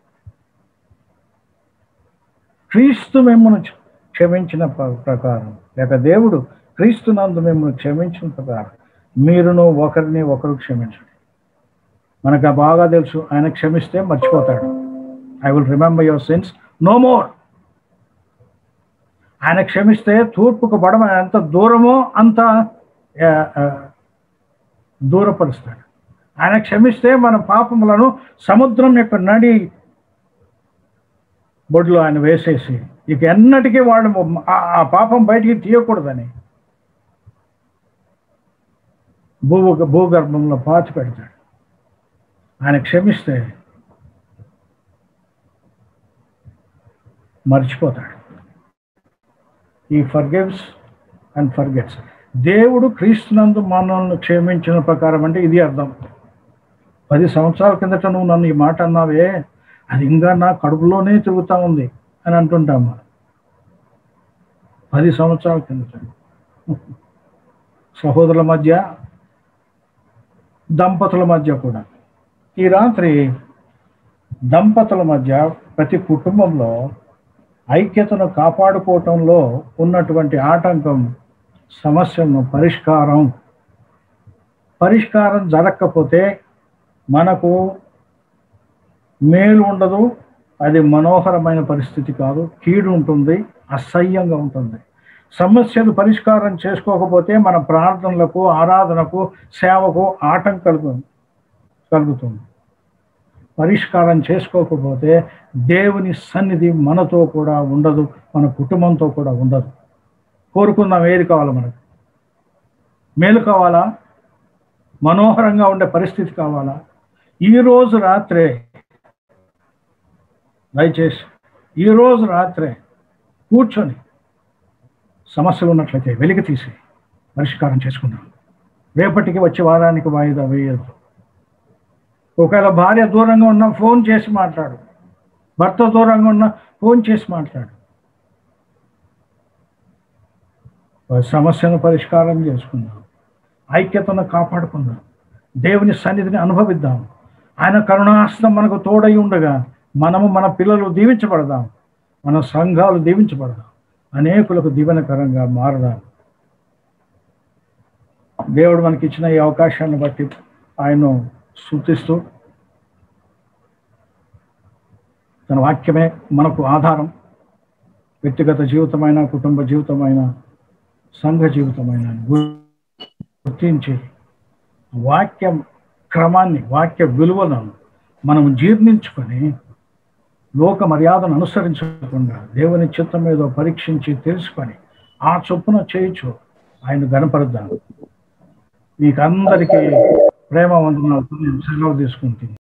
క్రీస్తు మిమ్మల్ని క్షమించిన ప్ర- ప్రకారం లేక దేవుడు క్రీస్తు నందు మిమ్మల్ని క్షమించిన ప్రకారం మీరును ఒకరిని ఒకరు క్షమించండి మనకు ఆ బాగా తెలుసు ఆయన క్షమిస్తే మర్చిపోతాడు I will remember your sins no more ఆయన క్షమిస్తే తూర్పుకు పడమ ఎంత దూరమో అంత ఆ, ఆ, దూరపరుస్తాడు ఆయన క్షమిస్తే మన పాపములను సముద్రం యొక్క నడి బొడ్లో ఆయన వేసేసి ఇక ఎన్నటికీ వాళ్ళు ఆ- ఆ పాపం బయటికి తీయకూడదని భూ భూగర్భంలో పాతి పెడతాడు ఆయన క్షమిస్తే మర్చిపోతాడు ఈ ఫర్గివ్స్ అండ్ ఫర్గెట్స్ దేవుడు క్రీస్తునందు మనల్ని క్షమించిన ప్రకారం అంటే ఇది అర్థం పది సంవత్సరాల కిందట నువ్వు నన్ను ఈ మాట అన్నావే అది ఇంకా నా కడుపులోనే తిరుగుతూ ఉంది అని అంటుంటాం మనం పది సంవత్సరాల కిందట సహోదరుల మధ్య దంపతుల మధ్య కూడా ఈ రాత్రి దంపతుల మధ్య ప్రతి కుటుంబంలో ఐక్యతను కాపాడుకోవటంలో ఉన్నటువంటి ఆటంకం సమస్యలను పరిష్కారం పరిష్కారం జరగకపోతే మనకు మేలు ఉండదు అది మనోహరమైన పరిస్థితి కాదు కీడు ఉంటుంది అసహ్యంగా ఉంటుంది సమస్యలు పరిష్కారం చేసుకోకపోతే మన ప్రార్థనలకు ఆరాధనకు సేవకు ఆటంకం కలుగు- కలుగుతుంది పరిష్కారం చేసుకోకపోతే దేవుని సన్నిధి మనతో కూడా ఉండదు మన కుటుంబంతో కూడా ఉండదు కోరుకుందాం ఏది కావాలి మనకు మేలు కావాలా మనోహరంగా ఉండే పరిస్థితి కావాలా ఈ రోజు రాత్రే దయచేసి ఈ రోజు రాత్రే కూర్చొని సమస్యలు ఉన్నట్లయితే వెలికి తీసి పరిష్కారం చేసుకుందాం రేపటికి వచ్చే వారానికి వాయిదా వేయద్దు ఒకవేళ భార్య దూరంగా ఉన్నా ఫోన్ చేసి మాట్లాడు భర్త దూరంగా ఉన్నా ఫోన్ చేసి మాట్లాడు వారి సమస్యను పరిష్కారం చేసుకుందాం ఐక్యతను కాపాడుకుందాం దేవుని సన్నిధిని అనుభవిద్దాం ఆయన కరుణాస్తం మనకు తోడై ఉండగా మనము మన పిల్లలు దీవించబడదాం మన సంఘాలు దీవించబడదాం అనేకులకు దీవెనకరంగా మారదాం దేవుడు మనకి ఇచ్చిన ఈ అవకాశాన్ని బట్టి ఆయన్ను సూచిస్తూ తన వాక్యమే మనకు ఆధారం వ్యక్తిగత జీవితమైన కుటుంబ జీవితమైన సంఘ జీవితమైన గుర్తించి వాక్య క్రమాన్ని వాక్య విలువలను మనం జీర్ణించుకొని లోక మర్యాదను అనుసరించకుండా దేవుని చిత్తం మీద పరీక్షించి తెలుసుకొని ఆ చొప్పున చేయొచ్చు ఆయన గనపరుద్దాం మీకు అందరికీ ప్రేమ వందనాలతో నేను సెలవు తీసుకుంటుంది